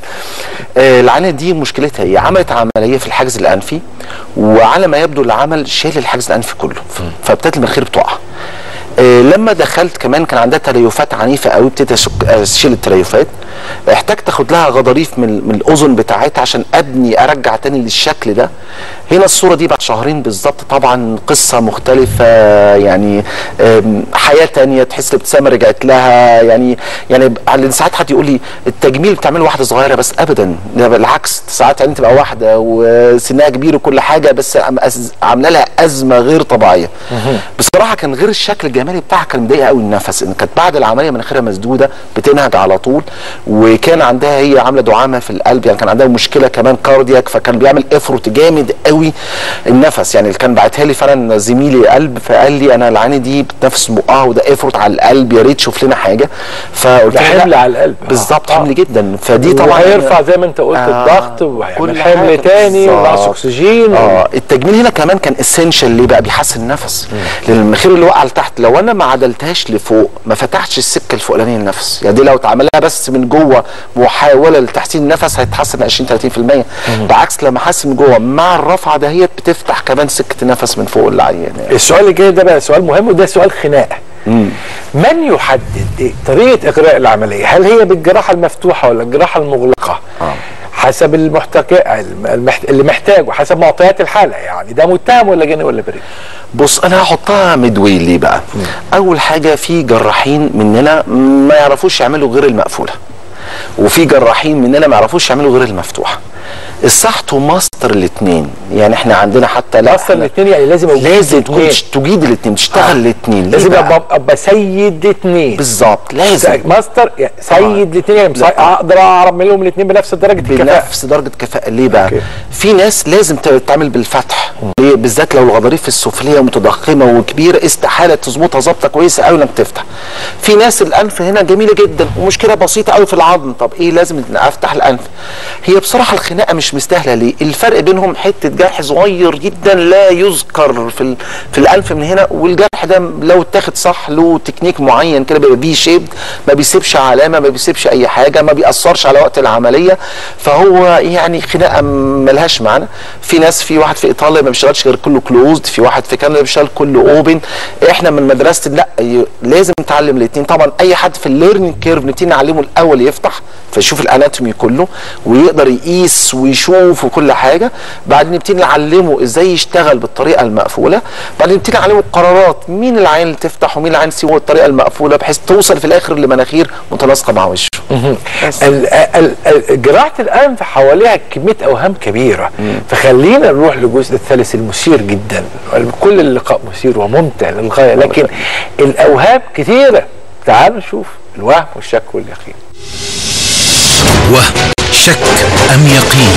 آه العينه دي مشكلتها هي عملت عمليه في الحاجز الانفي وعلى ما يبدو العمل شال الحاجز الانفي كله فابتدت المناخير بتقع آه، لما دخلت كمان كان عندها تليفات عنيفه قوي ابتديت أشك- اشيل التليفات احتجت اخد لها غضاريف من, من الاذن بتاعتها عشان ابني ارجع تاني للشكل ده هنا الصوره دي بعد شهرين بالظبط طبعا قصه مختلفه يعني آم، حياه تانية تحس الابتسامه رجعت لها يعني يعني على ساعات حد يقول لي التجميل بتعمله واحده صغيره بس ابدا ده بالعكس ساعات يعني تبقى واحده وسنها كبير وكل حاجه بس عم- أز- عامله لها ازمه غير طبيعيه بصراحه كان غير الشكل الجمالي بتاعها كان مضايق قوي النفس ان كانت بعد العمليه مناخيرها مسدوده بتنهج على طول وكان عندها هي عامله دعامه في القلب يعني كان عندها مشكله كمان كاردياك فكان بيعمل افروت جامد قوي النفس يعني اللي كان باعتها لي فعلا زميلي قلب فقال لي انا العينه دي بتنفس بقها وده افروت على القلب يا ريت شوف لنا حاجه فقلت ده لها حمل لا. على القلب. بالظبط آه. حمل جدا فدي طبعا هيرفع زي ما انت قلت آه، الضغط كل وهيعمل حاجة حمل تاني بالظبط. ونقص اكسجين اه التجميل هنا كمان كان اسينشال ليه بقى بيحسن النفس لان المناخير اللي وقع لتحت لو انا ما عدلتهاش لفوق ما فتحتش السكه الفوقانيه للنفس يعني دي لو اتعملها بس من جوه محاوله لتحسين النفس هيتحسن 20 30% بعكس لما احسن من جوه مع الرفعه دهيت بتفتح كمان سكه النفس من فوق العيان يعني. السؤال اللي جاي ده بقى سؤال مهم وده سؤال خناقه من يحدد إيه طريقه اجراء العمليه هل هي بالجراحه المفتوحه ولا الجراحه المغلقه آه. حسب المحتك... المحت... اللي محتاجه حسب معطيات الحاله يعني ده متهم ولا جاني ولا بريء بص انا هحطها ميدوي ليه بقى اول حاجه في جراحين مننا ما يعرفوش يعملوا غير المقفوله وفي جراحين مننا ما يعرفوش يعملوا غير المفتوحه الصح تو ماستر الاثنين يعني احنا عندنا حتى لا اصلا إحنا الاثنين يعني لازم أوجد لازم تكون الاتنين. تش- تجيد الاثنين تشتغل آه. الاثنين لازم ابقى ابقى سيد اثنين بالظبط لازم ماستر يعني سيد الاثنين يعني مصي- اقدر اعمل لهم الاثنين بنفس درجه الكفاءه بنفس درجه كفاءه ليه بقى أوكي. في ناس لازم تتعمل بالفتح ليه بالذات لو الغضاريف السفليه متضخمه وكبيره استحاله تظبطها ظبطه كويسه قوي انك تفتح في ناس الانف هنا جميله جدا ومشكله بسيطه قوي في العظم طب ايه لازم افتح الانف هي بصراحه الخناقه مش مستاهله ليه الفرق بينهم حته جرح صغير جدا لا يذكر في ال... في الانف من هنا والجرح ده لو اتاخد صح له تكنيك معين كده بيبقى بي شيبد ما بيسيبش علامه ما بيسيبش اي حاجه ما بيأثرش على وقت العمليه فهو يعني خناقه ملهاش معنى في ناس في واحد في ايطاليا ما بيشتغلش غير كله كلوزد في واحد في كندا بيشتغل كله اوبن احنا من مدرسه لا ي- لازم نتعلم الاثنين طبعا اي حد في الليرنينج كيرف نبتدي نعلمه الاول يفتح فيشوف الاناتومي كله ويقدر يقيس ويشوف وكل حاجه بعدين نبتدي نعلمه ازاي يشتغل بالطريقه المقفوله بعدين نبتدي نعلمه القرارات مين العين اللي تفتح ومين العين تسيبه الطريقه المقفوله بحيث توصل في الاخر لمناخير متناسقه مع وشه بس. ال- ال- ال- جراحه الانف حواليها كميه اوهام كبيره فخلينا نروح للجزء الثالث المثير جدا كل اللقاء مثير وممتع للغايه لكن الاوهام كثيره تعالوا نشوف الوهم والشك واليقين وهم شك أم يقين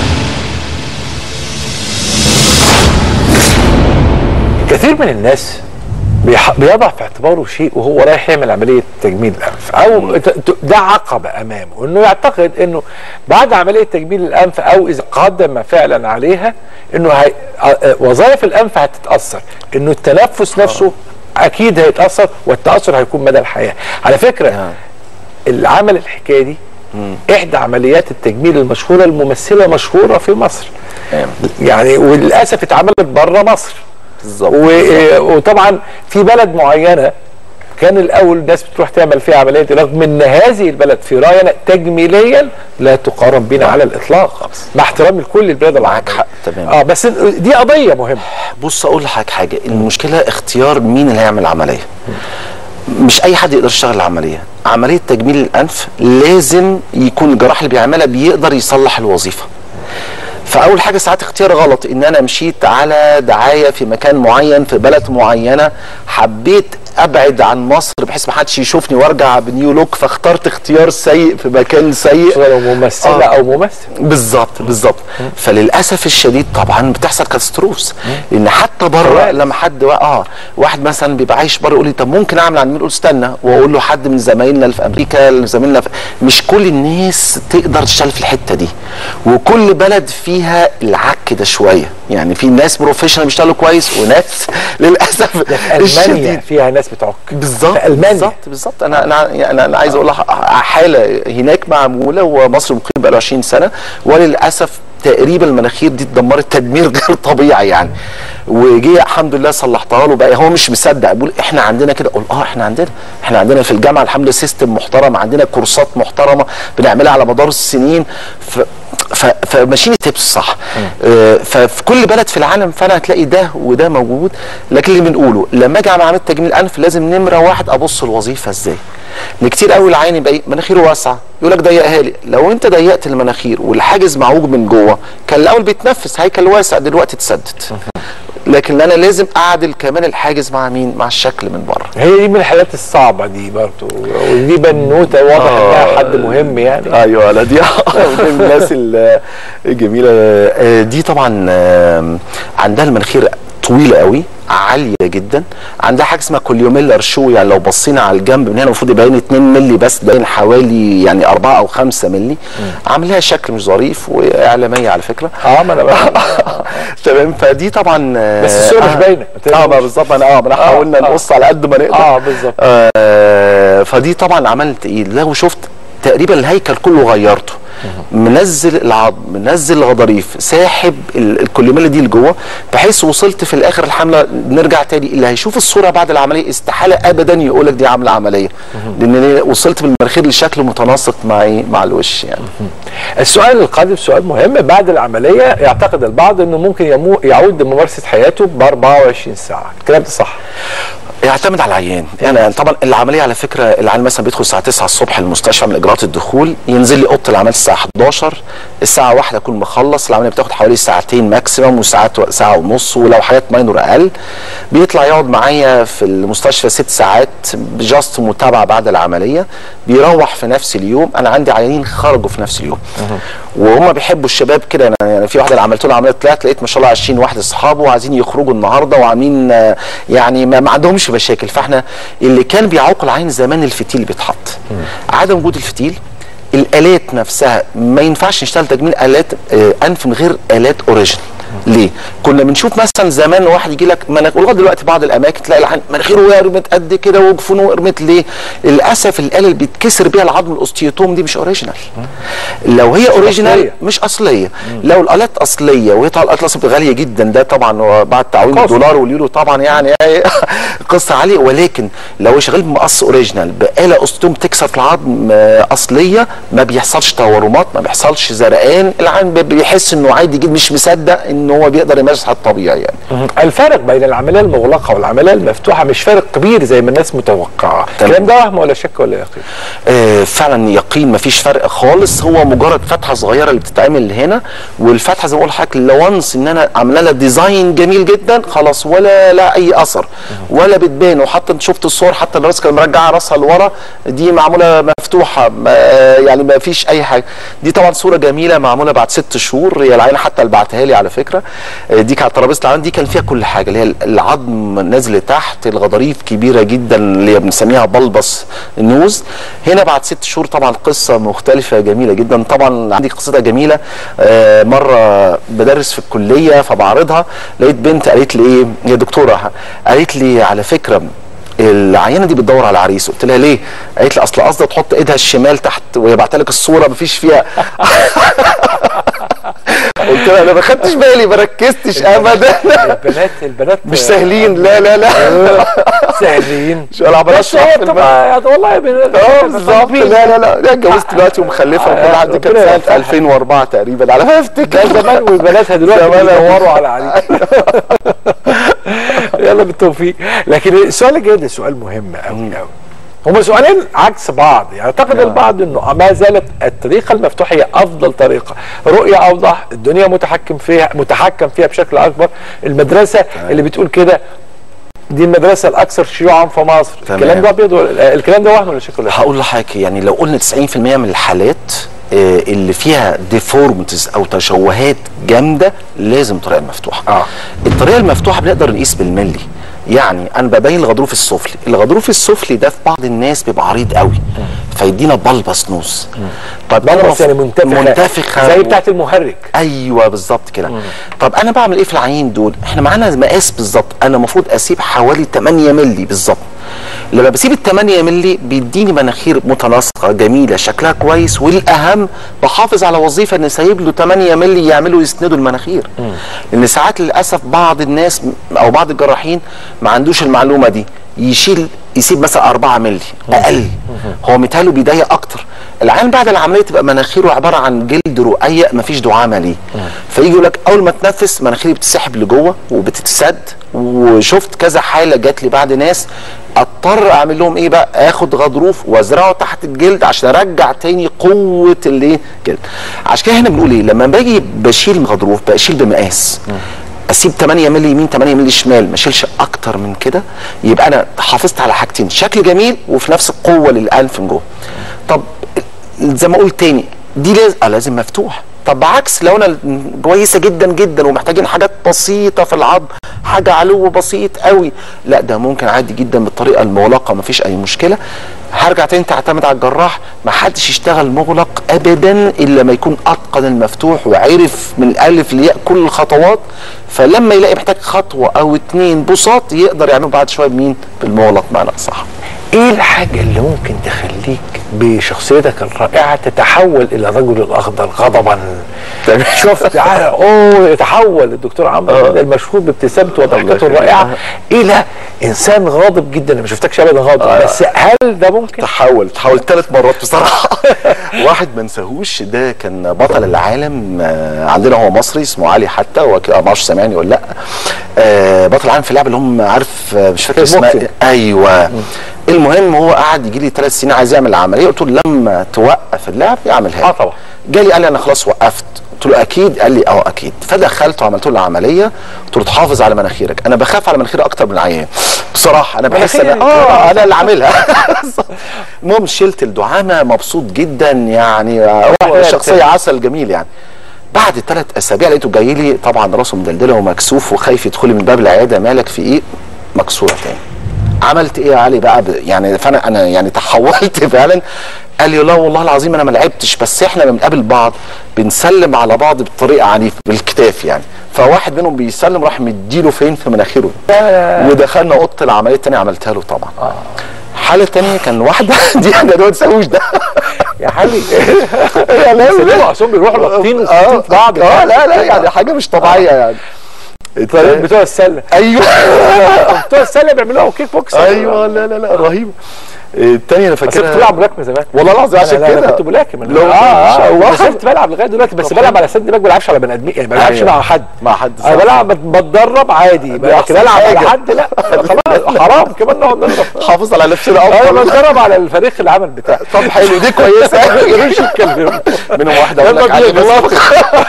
كثير من الناس بيح- بيضع في اعتباره شيء وهو رايح يعمل عمليه تجميل الانف او ت- ت- ده عقبه امامه انه يعتقد انه بعد عمليه تجميل الانف او اذا قدم فعلا عليها انه هي... آه، وظائف الانف هتتاثر انه التنفس نفسه اكيد هيتاثر والتاثر هيكون مدى الحياه على فكره آه. اللي عمل الحكايه دي احدى عمليات التجميل المشهوره الممثله مشهوره في مصر تمام. يعني وللاسف اتعملت بره مصر بالظبط و- وطبعا في بلد معينه كان الاول الناس بتروح تعمل فيها عمليه رغم ان هذه البلد في راينا تجميليا لا تقارن بنا على الاطلاق مع احترامي لكل البلاد معاك العربيه حق تمام اه بس دي قضيه مهمه بص اقول لحضرتك حاجه المشكله اختيار مين اللي هيعمل العمليه مش اي حد يقدر يشتغل العمليه عمليه تجميل الانف لازم يكون الجراح اللي بيعملها بيقدر يصلح الوظيفه فاول حاجه ساعات اختيار غلط ان انا مشيت على دعايه في مكان معين في بلد معينه حبيت ابعد عن مصر بحيث ما حدش يشوفني وارجع بنيو لوك فاخترت اختيار سيء في مكان سيء سواء لو ممثله آه. او ممثل بالظبط بالظبط فللاسف الشديد طبعا بتحصل كاتستروفز لان حتى بره كوارث. لما حد وا- اه واحد مثلا بيبقى عايش بره يقول لي طب ممكن اعمل عن مين اقول استنى واقول له حد من زمايلنا اللي في امريكا زمايلنا في مش كل الناس تقدر تشتغل في الحته دي وكل بلد فيها العك ده شويه يعني في ناس بروفيشنال بيشتغلوا كويس وناس للاسف المانيا الشديد فيها ناس بتعك بالظبط في المانيا بالظبط بالظبط انا انا يعني انا عايز اقول لك حاله هناك معموله ومصر مقيم بقى له 20 سنه وللاسف تقريبا المناخير دي اتدمرت تدمير غير طبيعي يعني وجي الحمد لله صلحتها له بقى هو مش مصدق بيقول احنا عندنا كده اقول اه احنا عندنا احنا عندنا في الجامعه الحمد لله سيستم محترم عندنا كورسات محترمه بنعملها على مدار السنين ف ف- فماشيين التبس صح آه، ففي كل بلد في العالم فانا هتلاقي ده وده موجود لكن اللي بنقوله لما اجي اعمل عمليه تجميل انف لازم نمره واحد ابص الوظيفه ازاي ان كتير قوي العين يبقى إيه؟ مناخيره واسعه يقول لك ضيقها لي لو انت ضيقت المناخير والحاجز معوج من جوه كان الاول بيتنفس هيكل واسع دلوقتي اتسدد لكن انا لازم اعدل كمان الحاجز مع مين مع الشكل من بره هي دي من الحالات الصعبه دي برضه ودي بنوته واضح انها حد مهم يعني ايوه لا دي من الناس ال- الجميله آه، دي طبعا آم، عندها المناخير طويله قوي عاليه جدا عندها حاجه اسمها كوليوميلر شو يعني لو بصينا على الجنب من هنا المفروض يبين 2 مللي بس باين حوالي يعني 4 او 5 مللي عاملها شكل مش ظريف واعلاميه على فكره اه ما انا بقى تمام فدي طبعا آه، بس الصورة مش آه، باينة، ما اه ما تقلقوش. بالظبط انا اه ما انا آه، حاولنا آه. نقص على قد ما نقدر اه بالظبط آه فدي طبعا عملت ايه لو شفت تقريبا الهيكل كله غيرته منزل العظم منزل الغضاريف ساحب ال- الكوليوميلا دي لجوه بحيث وصلت في الاخر الحمله نرجع تاني اللي هيشوف الصوره بعد العمليه استحاله ابدا يقول لك دي عامله عمليه لان أنا وصلت بالمناخير لشكل متناسق مع ايه مع الوش يعني السؤال القادم سؤال مهم بعد العمليه يعتقد البعض انه ممكن يمو يعود لممارسه حياته ب 24 ساعه الكلام ده صح يعتمد على العيان يعني طبعا العمليه على فكره العيان مثلا بيدخل الساعه 9 الصبح المستشفى من اجراءات الدخول ينزل لي اوضه العمل الساعه 11 الساعه 1 اكون مخلص العمليه بتاخد حوالي ساعتين ماكسيمم وساعات ساعه ونص ولو حاجات ماينور اقل بيطلع يقعد معايا في المستشفى ست ساعات جاست متابعه بعد العمليه بيروح في نفس اليوم انا عندي عيانين خرجوا في نفس اليوم وهم بيحبوا الشباب كده انا يعني في واحده اللي عملت لها عمليه طلعت لقيت ما شاء الله 20 واحد اصحابه وعايزين يخرجوا النهارده وعاملين آه، يعني ما, ما عندهمش مشاكل فاحنا اللي كان بيعوق العين زمان الفتيل اللي بيتحط عدم وجود الفتيل الالات نفسها ما ينفعش نشتغل تجميل الات آه، انف من غير الات اوريجينال ليه؟ كنا بنشوف مثلا زمان واحد يجي لك مناخ ولغايه دلوقتي بعض الاماكن تلاقي العين مناخيره ورمت قد كده وجفونه ورمت ليه؟ للاسف الاله اللي بيتكسر بيها العظم الاوستيوتوم دي مش اوريجينال لو هي اوريجينال أصلية. مش اصليه لو الالات اصليه وهي طبعا الالات الاصليه غاليه جدا ده طبعا هو بعد تعويم قصة. الدولار واليورو طبعا يعني قصه عاليه ولكن لو هو شغال بمقص اوريجينال باله اوستوم تكسر في العظم آه، اصليه ما بيحصلش تورمات ما بيحصلش زرقان العين بي- بيحس انه عادي جدا مش مصدق ان هو بيقدر يمارس حياته طبيعي يعني الفرق بين العمليه المغلقه والعمليه المفتوحه مش فارق كبير زي ما الناس متوقعه تمام. الكلام ده وهم ولا شك ولا يقين آه، فعلا يقين مفيش فرق خالص هو مجرد فتحه صغيره اللي بتتعمل هنا والفتحه زي ما بقول لحضرتك لو وانس ان انا عامله لها ديزاين جميل جدا خلاص ولا لا اي اثر ولا بتبان وحتى انت شفت الصور حتى الراس كانت مرجعه راسها لورا دي معموله مفتوحه ما يعني ما فيش اي حاجه دي طبعا صوره جميله معموله بعد ست شهور هي العينه حتى اللي بعتها لي على فكره آه، دي كانت ترابيزه العين دي كان فيها كل حاجه اللي هي العظم نازل لتحت الغضاريف كبيره جدا اللي هي بنسميها بلبس نوز هنا بعد ست شهور طبعا قصه مختلفه جميله جدا طبعا عندي قصتها جميله آه، مره بدرس في الكليه فبعرضها لقيت بنت قالت لي ايه يا دكتوره قالت لي على فكره العيانه دي بتدور على عريس قلت لها ليه قالت لي اصل قصدها تحط ايدها الشمال تحت وهي بعت لك الصوره مفيش فيها قلت لها انا ما خدتش بالي ما ركزتش ابدا البنات البنات مش سهلين لا لا لا سهلين شو انا عمال بس اشرح هي في الم- بتبقى يعني والله يا بنات اه بالظبط لا لا لا لا اتجوزت دلوقتي ومخلفه وكل حد دي كانت ربنا سنه يوفقها. 2004 تقريبا على ما افتكر ده زمان وبناتها دلوقتي زمانها. بيدوروا على عريس يلا بالتوفيق لكن السؤال الجاي ده سؤال مهم قوي قوي هما سؤالين عكس بعض يعني اعتقد البعض انه ما زالت الطريقه المفتوحه هي افضل طريقه رؤيه اوضح الدنيا متحكم فيها متحكم فيها بشكل اكبر المدرسه اللي بتقول كده دي المدرسه الاكثر شيوعا في مصر تمام. الكلام ده ابيض ولا- الكلام ده وهم ولا شكل ولا هقول لحضرتك يعني لو قلنا 90% من الحالات آه، اللي فيها ديفورمتيز او تشوهات جامده لازم الطريقه المفتوحه آه. الطريقه المفتوحه بنقدر نقيس بالملي يعني انا ببين الغضروف السفلي الغضروف السفلي ده في بعض الناس بيبقى عريض قوي فيدينا بلبس نوز طب أنا بلبس مف- يعني منتفخه منتفخه زي و- بتاعت المحرك ايوه بالظبط كده طب انا بعمل ايه في العيين دول احنا معانا مقاس بالظبط انا المفروض اسيب حوالي 8 مللي بالظبط لما بسيب ال 8 مللي بيديني مناخير متناسقه جميله شكلها كويس والاهم بحافظ على وظيفه ان سايب له 8 مللي يعملوا يسندوا المناخير لان ساعات للاسف بعض الناس او بعض الجراحين ما عندوش المعلومه دي يشيل يسيب مثلا 4 مللي اقل هو متهيأله بيضيق اكتر العيان بعد العمليه تبقى مناخيره عباره عن جلد رقيق مفيش دعامه ليه فيجي يقول لك اول ما تنفس مناخيري بتسحب لجوه وبتتسد وشفت كذا حاله جات لي بعد ناس اضطر اعمل لهم ايه بقى اخد غضروف وازرعه تحت الجلد عشان ارجع تاني قوه الايه جلد عشان كده هنا بنقول ايه لما باجي بشيل غضروف بشيل بمقاس اسيب 8 مللي يمين 8 مللي شمال ما اشيلش اكتر من كده يبقى انا حافظت على حاجتين شكل جميل وفي نفس القوه للانف من جوه طب زي ما قلت تاني دي لازم آه لازم مفتوح طب بعكس لو انا كويسه جدا جدا ومحتاجين حاجات بسيطه في العظم حاجه علو بسيط قوي لا ده ممكن عادي جدا بالطريقه المغلقه مفيش اي مشكله هرجع تاني تعتمد على الجراح ما حدش يشتغل مغلق ابدا الا ما يكون اتقن المفتوح وعرف من الالف للياء كل الخطوات فلما يلاقي محتاج خطوه او اتنين بساط يقدر يعمله بعد شويه بمين بالمغلق معنى صح ايه الحاجة اللي ممكن تخليك بشخصيتك الرائعة تتحول الى الرجل الاخضر غضبا شفت تعالى اوه يتحول الدكتور عمرو ده المشهور بابتسامته وضحكته الرائعة الى انسان غاضب جدا أنا ما شفتكش ابدا غاضب بس هل ده ممكن تحول تحول ثلاث مرات بصراحه واحد ما انساهوش ده كان بطل العالم آه، عندنا هو مصري اسمه علي حتى هو كده ما اعرفش سامعني ولا لا آه، بطل العالم في اللعبه اللي هم عارف آه، مش فاكر اسمها البوكسينج. إيه. ايوه المهم هو قعد يجي لي ثلاث سنين عايز يعمل العمليه قلت له لما توقف اللعب يعملها اه لي. طبعا جالي قال لي انا خلاص وقفت قلت له اكيد قال لي اه اكيد فدخلت وعملت له العمليه قلت له تحافظ على مناخيرك انا بخاف على مناخيري اكتر من العيان بصراحه انا بحس مناخيري انا اه انا اللي عاملها المهم شلت الدعامه مبسوط جدا يعني هو واحد شخصيه تاني. عسل جميل يعني بعد ثلاث اسابيع لقيته جاي لي طبعا راسه مدلدله ومكسوف وخايف يدخل من باب العياده مالك في ايه مكسوره تاني عملت ايه يا علي بقى ب... يعني فانا انا يعني تحولت فعلا قال لي لا والله العظيم انا ما لعبتش بس احنا لما بنقابل بعض بنسلم على بعض بطريقه عنيفه بالكتاف يعني فواحد منهم بيسلم راح مديله فين في مناخيره ودخلنا اوضه العمليه التانيه عملتها له طبعا حالة تانية كان واحدة دي ده ما تسويش ده يا حالي يا لا بس لا. دول عشان بيروحوا رابطين اه وساكتين في بعض اه لا لا يعني حاجة مش طبيعية يعني طيب بتوع السله ايوه بتوع السله بيعملوها كيك بوكس ايوه لا لا لا رهيبه الثانيه انا بس كنت فاكرها بلعب ملاكمه زمان والله العظيم عشان لا، لا، كده انا كنت ملاكم لو اه ما شاء اه الله. بس كنت بلعب لغايه دلوقتي بس بلعب على سد باك ما بلعبش على بني ادمين يعني ما بلعبش أيوة. مع حد مع حد انا صح. بلعب بتدرب عادي لكن أحسن العب على حاجة. حد لا خلاص حرام كمان نقعد نضرب حافظ على نفسنا انا افضل بتدرب على الفريق العمل بتاعي طب حلو دي كويسه ما يقدروش يتكلموا منهم واحده اقول لك يلا عليه بينا، بس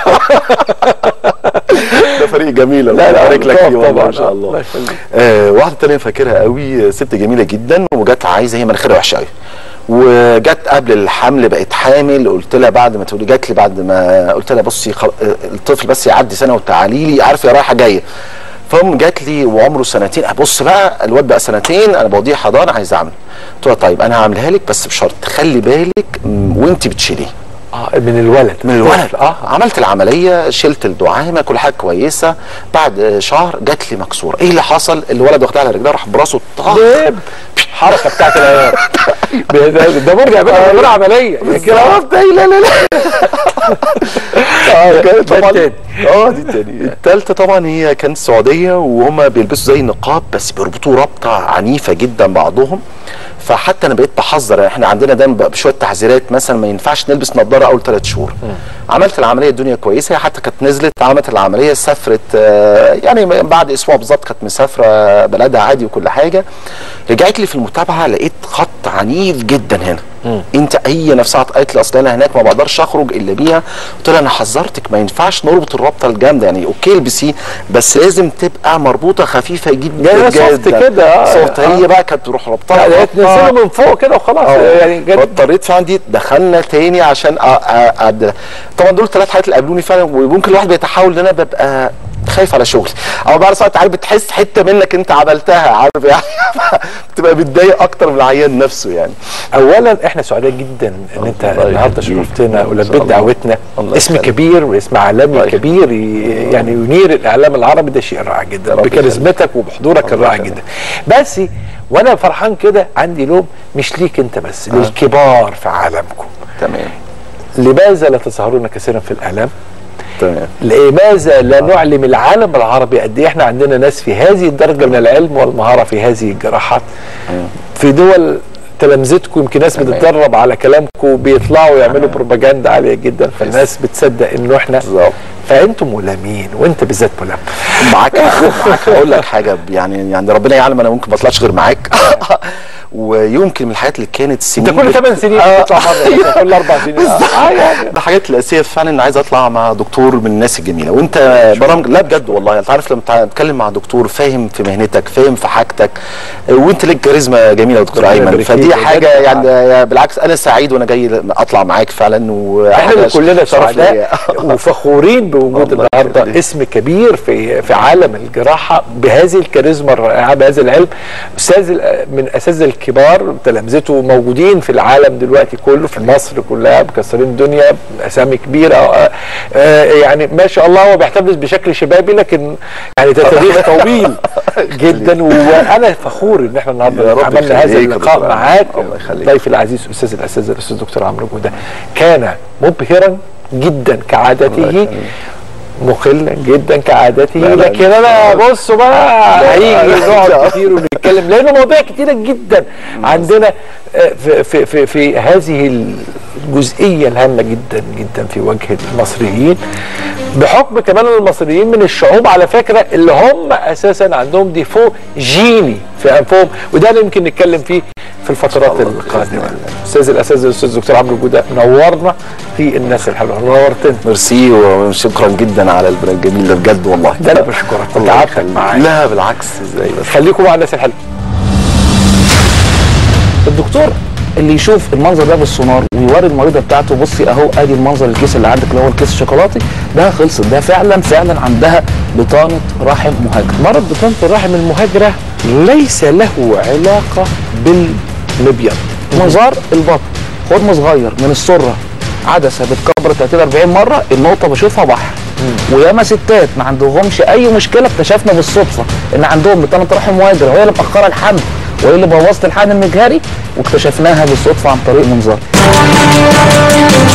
ده فريق جميل لا لا بارك لك فيه والله طبعا ما شاء الله الله يخليك آه واحده تانية فاكرها قوي ست جميله جدا وجت عايزه هي مناخيرها وحشه قوي وجت قبل الحمل بقت حامل قلت لها بعد ما تقولي جات لي بعد ما قلت لها بصي خل... آه، الطفل بس يعدي سنه وتعالي لي عارفه يا رايحه جايه فام جات لي وعمره سنتين بص بقى الواد بقى سنتين انا بوديه حضانه عايز اعمل قلت لها طيب انا هعملها لك بس بشرط خلي بالك م، وانت بتشيليه اه من الولد من الولد اه عملت العمليه شلت الدعامه كل حاجه كويسه بعد شهر جات لي مكسوره ايه اللي حصل الولد واخدها على رجلها راح براسه طخ دب حركه بتاعت العيال ده- ده مرجع بقى من غير عمليه يعني كده اه ده لا لا لا اه كانت ده طبعا التاني. اه دي التاني التالتة طبعا هي كانت سعودية وهم بيلبسوا زي نقاب بس بيربطوه ربطة عنيفة جدا بعضهم فحتى انا بقيت بحذر احنا عندنا دايما بقى بشويه تحذيرات مثلا ما ينفعش نلبس نظاره اول ثلاث شهور عملت العمليه الدنيا كويسه هي حتى كانت نزلت عملت العمليه سافرت آه، يعني بعد اسبوع بالظبط كانت مسافره بلدها عادي وكل حاجه رجعت لي في المتابعه لقيت خط عنيف جدا هنا انت هي نفسها قالت لي اصل انا هناك ما بقدرش اخرج الا بيها قلت لها انا حذرتك ما ينفعش نربط الربطه الجامده يعني اوكي البسيه بس لازم تبقى مربوطه خفيفه جدا يعني soft كده، آه، سوفت آه. هي بقى كانت تروح ربطها لا ربطة. تنزله من فوق كده وخلاص يعني جد فاضطريت فعلا دي دخلنا تاني عشان أ- أ- أعد طبعا دول ثلاث حاجات اللي قابلوني فعلا وممكن الواحد بيتحول ان انا ببقى خايف على شغلي او بعد ساعات عارف بتحس حته منك انت عملتها عارف يعني بتبقى متضايق اكتر من العيان نفسه يعني اولا احنا سعداء جدا ان انت الله النهارده يخليك. شرفتنا إن ولبيت شاء الله. دعوتنا الله اسم يخليك. كبير واسم عالمي الله كبير ي- يعني ينير الاعلام العربي ده شيء رائع جدا رب بكاريزمتك وبحضورك الله الرائع يخليك. جدا بس وانا فرحان كده عندي لوم مش ليك انت بس للكبار في عالمكم تمام لماذا لا تظهرون كثيرا في الاعلام تمام لماذا لا نعلم العالم العربي قد ايه احنا عندنا ناس في هذه الدرجه من العلم والمهاره في هذه الجراحات في دول تلامذتكم يمكن ناس تمام. بتتدرب على كلامكم بيطلعوا يعملوا بروباجندا عاليه جدا فالناس بتصدق انه احنا بالظبط. فانتم ملامين وانت بالذات ملام معاك معاك هقول لك حاجه يعني يعني ربنا يعلم انا ممكن ما اطلعش غير معاك ويمكن من الحاجات اللي كانت سنين انت كل بت- 8 سنين آه. بتطلع مره مثلاً، كل اربع سنين اه يعني ده حاجات الاساسيه فعلا ان عايز اطلع مع دكتور من الناس الجميله وانت برامج لا بجد والله انت عارف لما تتكلم مع دكتور فاهم في مهنتك فاهم في حاجتك آه، وانت ليك كاريزما جميله يا دكتور ربنا ايمن يبارك فدي فيك، حاجه بجد. يعني آه، بالعكس انا سعيد وانا جاي اطلع معاك فعلا و احنا اللي كلنا شرف سعداء ليا. وفخورين بوجود الله النهارده يخليك. اسم كبير في في عالم الجراحه بهذه الكاريزما الرائعه بهذا العلم استاذ ال- من اساتذه الكبار تلامذته موجودين في العالم دلوقتي كله في مصر كلها مكسرين الدنيا اسامي كبيره آه، آه، يعني ما شاء الله هو بيحتفظ بشكل شبابي لكن يعني ده تاريخ طويل جدا وانا فخور ان احنا يا النهارده رب عملنا هذا يخليك يا اللقاء دكتور معاك الله يخليك. ضيفي العزيز استاذ الاساتذه الاستاذ دكتور عمرو جوده كان مبهرا جدا كعادته مخلا جدا كعادته لا، لا، لكن انا بصوا بقى لا، هيجي لا، نقعد لا. كتير ونتكلم لان مواضيع كتيره جدا عندنا آه، في, في, في, في هذه الجزئيه الهامه جدا جدا في وجه المصريين بحكم كمان المصريين من الشعوب على فكره اللي هم اساسا عندهم ديفو جيني في انفهم وده اللي يمكن نتكلم فيه في الفترات الله، بإذن القادمه الله. استاذ الاساتذه الاستاذ الدكتور عمرو جوده نورنا في الناس الحلوه نورتنا ميرسي وشكرا جدا على البرنامج الجميل ده بجد والله ده انا بشكرك الله تعبتك يخليك. معايا لا بالعكس ازاي بس خليكم مع الناس الحلوه الدكتور اللي يشوف المنظر ده بالسونار ويوري المريضه بتاعته بصي اهو ادي المنظر الكيس اللي عندك اللي هو الكيس الشوكولاتي ده خلصت ده فعلا فعلا عندها بطانه رحم مهاجر مرض بطانه الرحم المهاجره ليس له علاقه بالمبيض منظار البطن خرم صغير من السره عدسه بتكبر 30 40 مره النقطه بشوفها بحر وياما ستات ما عندهمش اي مشكله اكتشفنا بالصدفه ان عندهم بطانه رحم مهاجر وهي اللي مأخره الحمل وهي اللي بوظت الحقن المجهري واكتشفناها بالصدفه عن طريق منظار